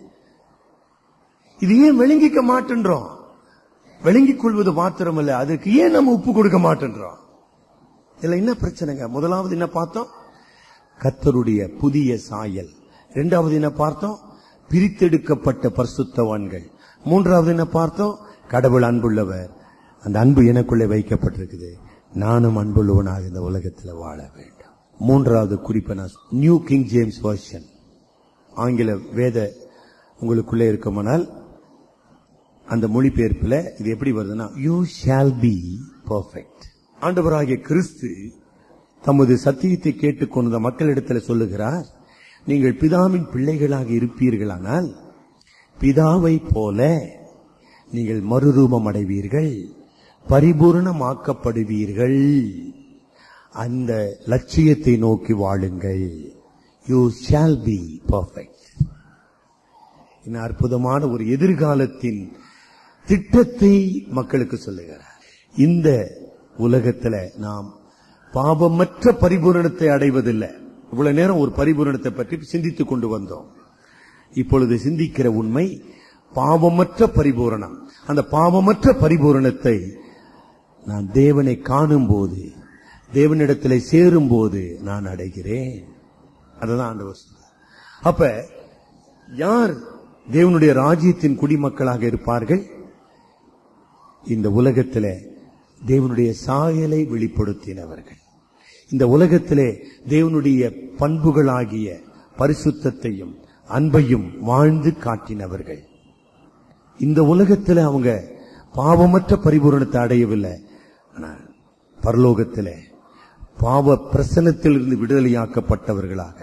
இது ஏன் விளங்கிக்க மாட்டேன்றோம் விளங்கிக் கொள்வது மாத்திரமல்ல அதுக்கு ஏன் நம்ம உப்பு கொடுக்க மாட்டேன்றோம் இதுல என்ன பிரச்சனைங்க முதலாவது என்ன பார்த்தோம் கர்த்தருடைய புதிய சாயல் இரண்டாவது என்ன பார்த்தோம் பிரித்தெடுக்கப்பட்ட பரிசுத்தவான்கள் மூன்றாவது என்ன பார்த்தோம் கடவுள் அன்புள்ளவர் அந்த அன்பு எனக்குள்ளே வைக்கப்பட்டிருக்குது நானும் அன்புள்ளவனாக இந்த உலகத்தில் வாழ வேண்டும் மூன்றாவது குறிப்பை நான் நியூ கிங் ஜேம்ஸ் வெர்ஷன் ஆங்கில வேத உங்களுக்குள்ளே இருக்குமானால் அந்த மொழிபெயர்ப்புல இது எப்படி வருதுன்னா யூ ஷால் பி பர்ஃபெக்ட் ஆண்டவராகிய கிறிஸ்து தமது சத்தியத்தை கேட்டுக்கொண்ட மக்களிடத்தில் சொல்லுகிறார் நீங்கள் பிதாவின் பிள்ளைகளாக இருப்பீர்களானால் பிதாவை போல நீங்கள் மறுரூபம் அடைவீர்கள் பரிபூரணமாக்கப்படுவீர்கள் அந்த லட்சியத்தை நோக்கி வாழுங்கள் யூ ஷால் பி பர்ஃபெக்ட் இன்னும் அற்புதமான ஒரு எதிர்காலத்தின் திட்டத்தை மக்களுக்கு சொல்லுகிறார் இந்த உலகத்துல நாம் பாவமற்ற பரிபூரணத்தை அடைவதில்லை இவ்வளவு நேரம் ஒரு பரிபூரணத்தை பற்றி சிந்தித்துக் கொண்டு வந்தோம் இப்பொழுது சிந்திக்கிற உண்மை பாவமற்ற பரிபூரணம் அந்த பாவமற்ற பரிபூரணத்தை நான் தேவனை காணும் போது தேவனிடத்திலே சேரும் போது நான் அடைகிறேன் அதுதான் ஆண்டவர் சொல்றார் அப்ப யார் தேவனுடைய ராஜ்யத்தின் குடிமக்களாக இருப்பார்கள் இந்த உலகத்திலே தேவனுடைய சாயலை வெளிப்படுத்தினவர்கள் இந்த உலகத்திலே தேவனுடைய பண்புகளாகிய பரிசுத்தத்தையும் அன்பையும் வாழ்ந்து காட்டினவர்கள் இந்த உலகத்தில் அவங்க பாவமற்ற பரிபூரணத்தை அடையவில்லை ஆனால் பரலோகத்திலே பாவ பிரசனத்திலிருந்து விடுதலையாக்கப்பட்டவர்களாக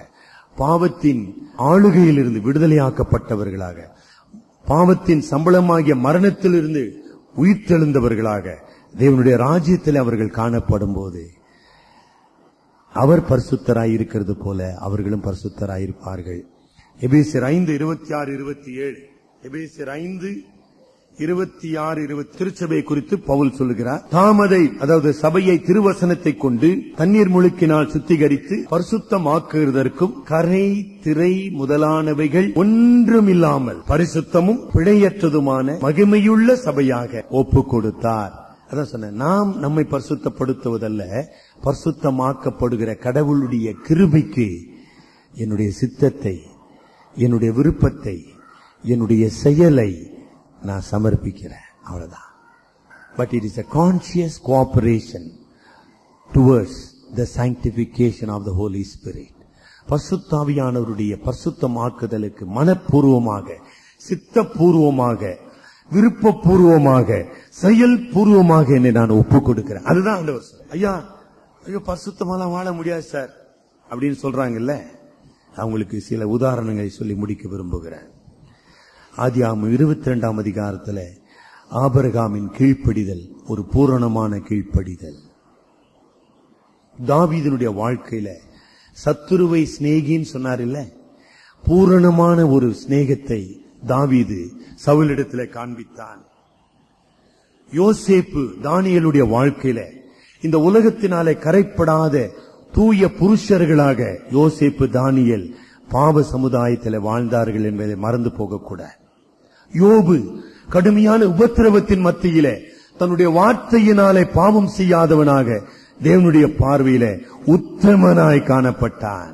பாவத்தின் ஆளுகையிலிருந்து விடுதலையாக்கப்பட்டவர்களாக பாவத்தின் சம்பளமாகிய மரணத்திலிருந்து உயிர்த்தெழுந்தவர்களாக தேவனுடைய ராஜ்யத்தில் அவர்கள் காணப்படும் போது அவர் பரிசுத்தராய் இருக்கிறது போல அவர்களும் பரிசுத்தராய் இருப்பார்கள் எபேசியர் ஐந்து இருபத்தி ஆறு இருபத்தி ஏழு எபேசியர் ஐந்து இருபத்தி ஆறு இருபத்தி திருச்சபை குறித்து பவுல் சொல்லுகிறார் தாமதை அதாவது சபையை திருவசனத்தை கொண்டு தண்ணீர் முழுக்கினால் சுத்திகரித்து பரிசுத்தமாக்குவதற்கும் கரை திரை முதலானவைகள் ஒன்றுமில்லாமல் பரிசுத்தமும் பிழையற்றதுமான மகிமையுள்ள சபையாக ஒப்பு கொடுத்தார் அதான் சொன்னேன் நாம் நம்மை பரிசுத்தப்படுத்துவதல்ல பரிசுத்தமாக்கப்படுகிற கடவுளுடைய கிருபைக்கு என்னுடைய சித்தத்தை என்னுடைய விருப்பத்தை என்னுடைய செயலை நான் சமர்ப்பிக்கிறேன் அவ்வளவுதான் but it is a conscious cooperation towards the sanctification of the Holy Spirit பசுத்தாவியானவருடைய பரிசுத்தமாக்குதலுக்கு மனப்பூர்வமாக சித்தப்பூர்வமாக விருப்பபூர்வமாக செயல்பூர்வமாக என்னை நான் ஒப்பு கொடுக்கிறேன் அதுதான் ஆண்டவர் சொல்றார். ஐயா ஐயோ பரிசுத்தமாலாம் வாழ முடியாது சார் அப்படின்னு சொல்றாங்கல்ல அவங்களுக்கு சில உதாரணங்களை சொல்லி முடிக்க விரும்புகிறேன் ஆதியாமம் இருபத்தி ரெண்டாம் அதிகாரத்துல ஆபரகாமின் கீழ்ப்படிதல் ஒரு பூரணமான கீழ்ப்படிதல் தாவீதனுடைய வாழ்க்கையில சத்துருவை சிநேகின்னு சொன்னார் இல்ல பூரணமான ஒரு சிநேகத்தை தாவீது சவுலிடத்துல காண்பித்தான் யோசேப்பு தானியலுடைய வாழ்க்கையில இந்த உலகத்தினாலே கரைப்படாத தூய புருஷர்களாக யோசேப்பு தானியல் பாவ சமுதாயத்தில் வாழ்ந்தார்கள் என்பதை மறந்து போகக்கூடாது யோபு கடுமையான உபத்திரவத்தின் மத்தியிலே தன்னுடைய வார்த்தையினாலே பாவம் செய்யாதவனாக தேவனுடைய பார்வையில உத்தமனாய் காணப்பட்டான்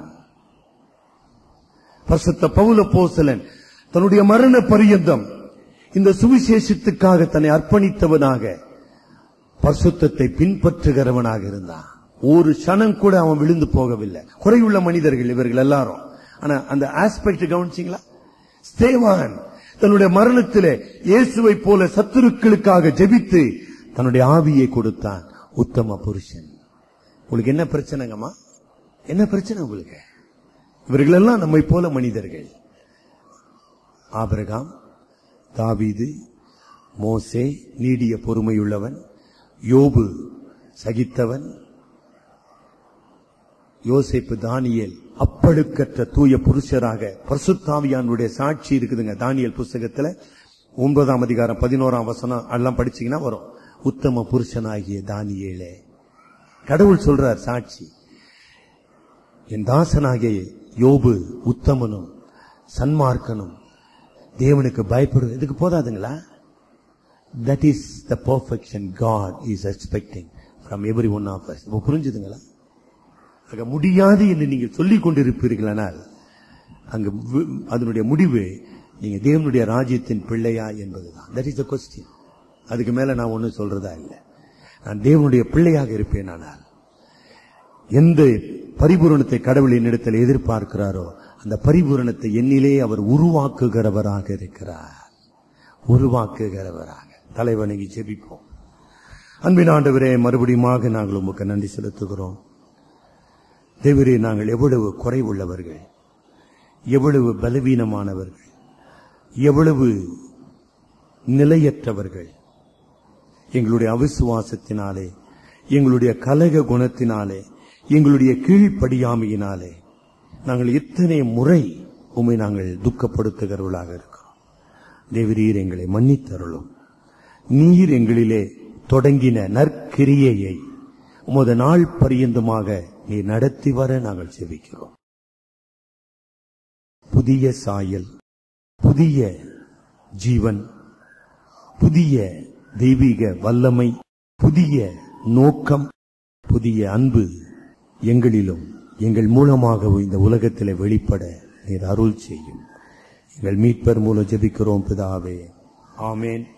பரிசுத்த பவுல போசலன் தன்னுடைய மரண பரியந்தம் இந்த சுவிசேஷத்துக்காக தன்னை அர்ப்பணித்தவனாக பரிசுத்தத்தை பின்பற்றுகிறவனாக இருந்தான் ஒரு சனம் கூட அவன் விழுந்து போகவில்லை குறையுள்ள மனிதர்கள் இவர்கள் எல்லாரும் ஆனா அந்த ஆஸ்பெக்ட் கவனிச்சிங்களா ஸ்தேவான் தன்னுடைய மரணத்திலே இயேசுவை போல சத்துருக்களுக்காக ஜெபித்து தன்னுடைய ஆவியை கொடுத்தான் உத்தம புருஷன் உங்களுக்கு என்ன பிரச்சனைங்கம்மா என்ன பிரச்சனை உங்களுக்கு இவர்கள் எல்லாம் நம்மை போல மனிதர்கள் ஆபிரகாம் தாவீது மோசே நீடிய பொறுமையுள்ளவன் யோபு சகித்தவன் யோசேப்பு தானியேல் அப்பழுக்கற்ற தூய புருஷராக பரிசுத்தாவியானுடைய சாட்சி இருக்குதுங்க தானியல் புஸ்தகத்துல ஒன்பதாம் அதிகாரம் பதினோராம் வசனம் எல்லாம் படிச்சீங்கன்னா வரும் உத்தம புருஷனாகிய தானியேலே கடவுள் சொல்றார் சாட்சி என் தாசனாகிய யோபு உத்தமனும் சன்மார்க்கனும் தேவனுக்கு பயப்படும் இதுக்கு போதாதுங்களா that is the perfection God is expecting from every one of us இப்போ புரிஞ்சுதுங்களா ஆக முடியாது என்று நீங்கள் சொல்லிக் கொண்டிருப்பீர்களானால் அங்கு வி- அதனுடைய முடிவு நீங்க தேவனுடைய ராஜ்யத்தின் பிள்ளையா என்பதுதான் தட் இஸ் த கொஸ்டின் அதுக்கு மேல நான் ஒன்னும் சொல்றதா இல்லை நான் தேவனுடைய பிள்ளையாக இருப்பேன் ஆனால் எந்த பரிபூரணத்தை கடவுள் என்னிடத்தில் எதிர்பார்க்கிறாரோ அந்த பரிபூரணத்தை என்னிலே அவர் உருவாக்குகிறவராக இருக்கிறார் உருவாக்குகிறவராக தலைவணங்கி ஜெபிப்போம் அன்பின் ஆண்டவரே மறுபடியுமாக நாங்கள் உமக்கு நன்றி செலுத்துகிறோம் தேவரே நாங்கள் எவ்வளவு குறைவுள்ளவர்கள் எவ்வளவு பலவீனமானவர்கள் எவ்வளவு நிலையற்றவர்கள் எங்களுடைய அவிசுவாசத்தினாலே எங்களுடைய கலக குணத்தினாலே எங்களுடைய கீழ்ப்படியாமையினாலே நாங்கள் எத்தனை முறை உம்மை நாங்கள் துக்கப்படுத்துகிறவர்களாக இருக்கிறோம் தேவரீர் எங்களை மன்னித்தருளும் நீர் எங்களிலே தொடங்கின நற்கிரியையை உமது நாள் பரியந்தமாக நீர் நடத்தி வர நாங்கள் செபிக்கிறோம் புதிய சாயல் புதிய ஜீவன் புதிய தெய்வீக வல்லமை புதிய நோக்கம் புதிய அன்பு எங்களிலும் எங்கள் மூலமாகவும் இந்த உலகத்திலே வெளிப்பட நீர் அருள் செய்யும் எங்கள் மீட்பர் மூலம் ஜெபிக்கிறோம் பிதாவே ஆமேன்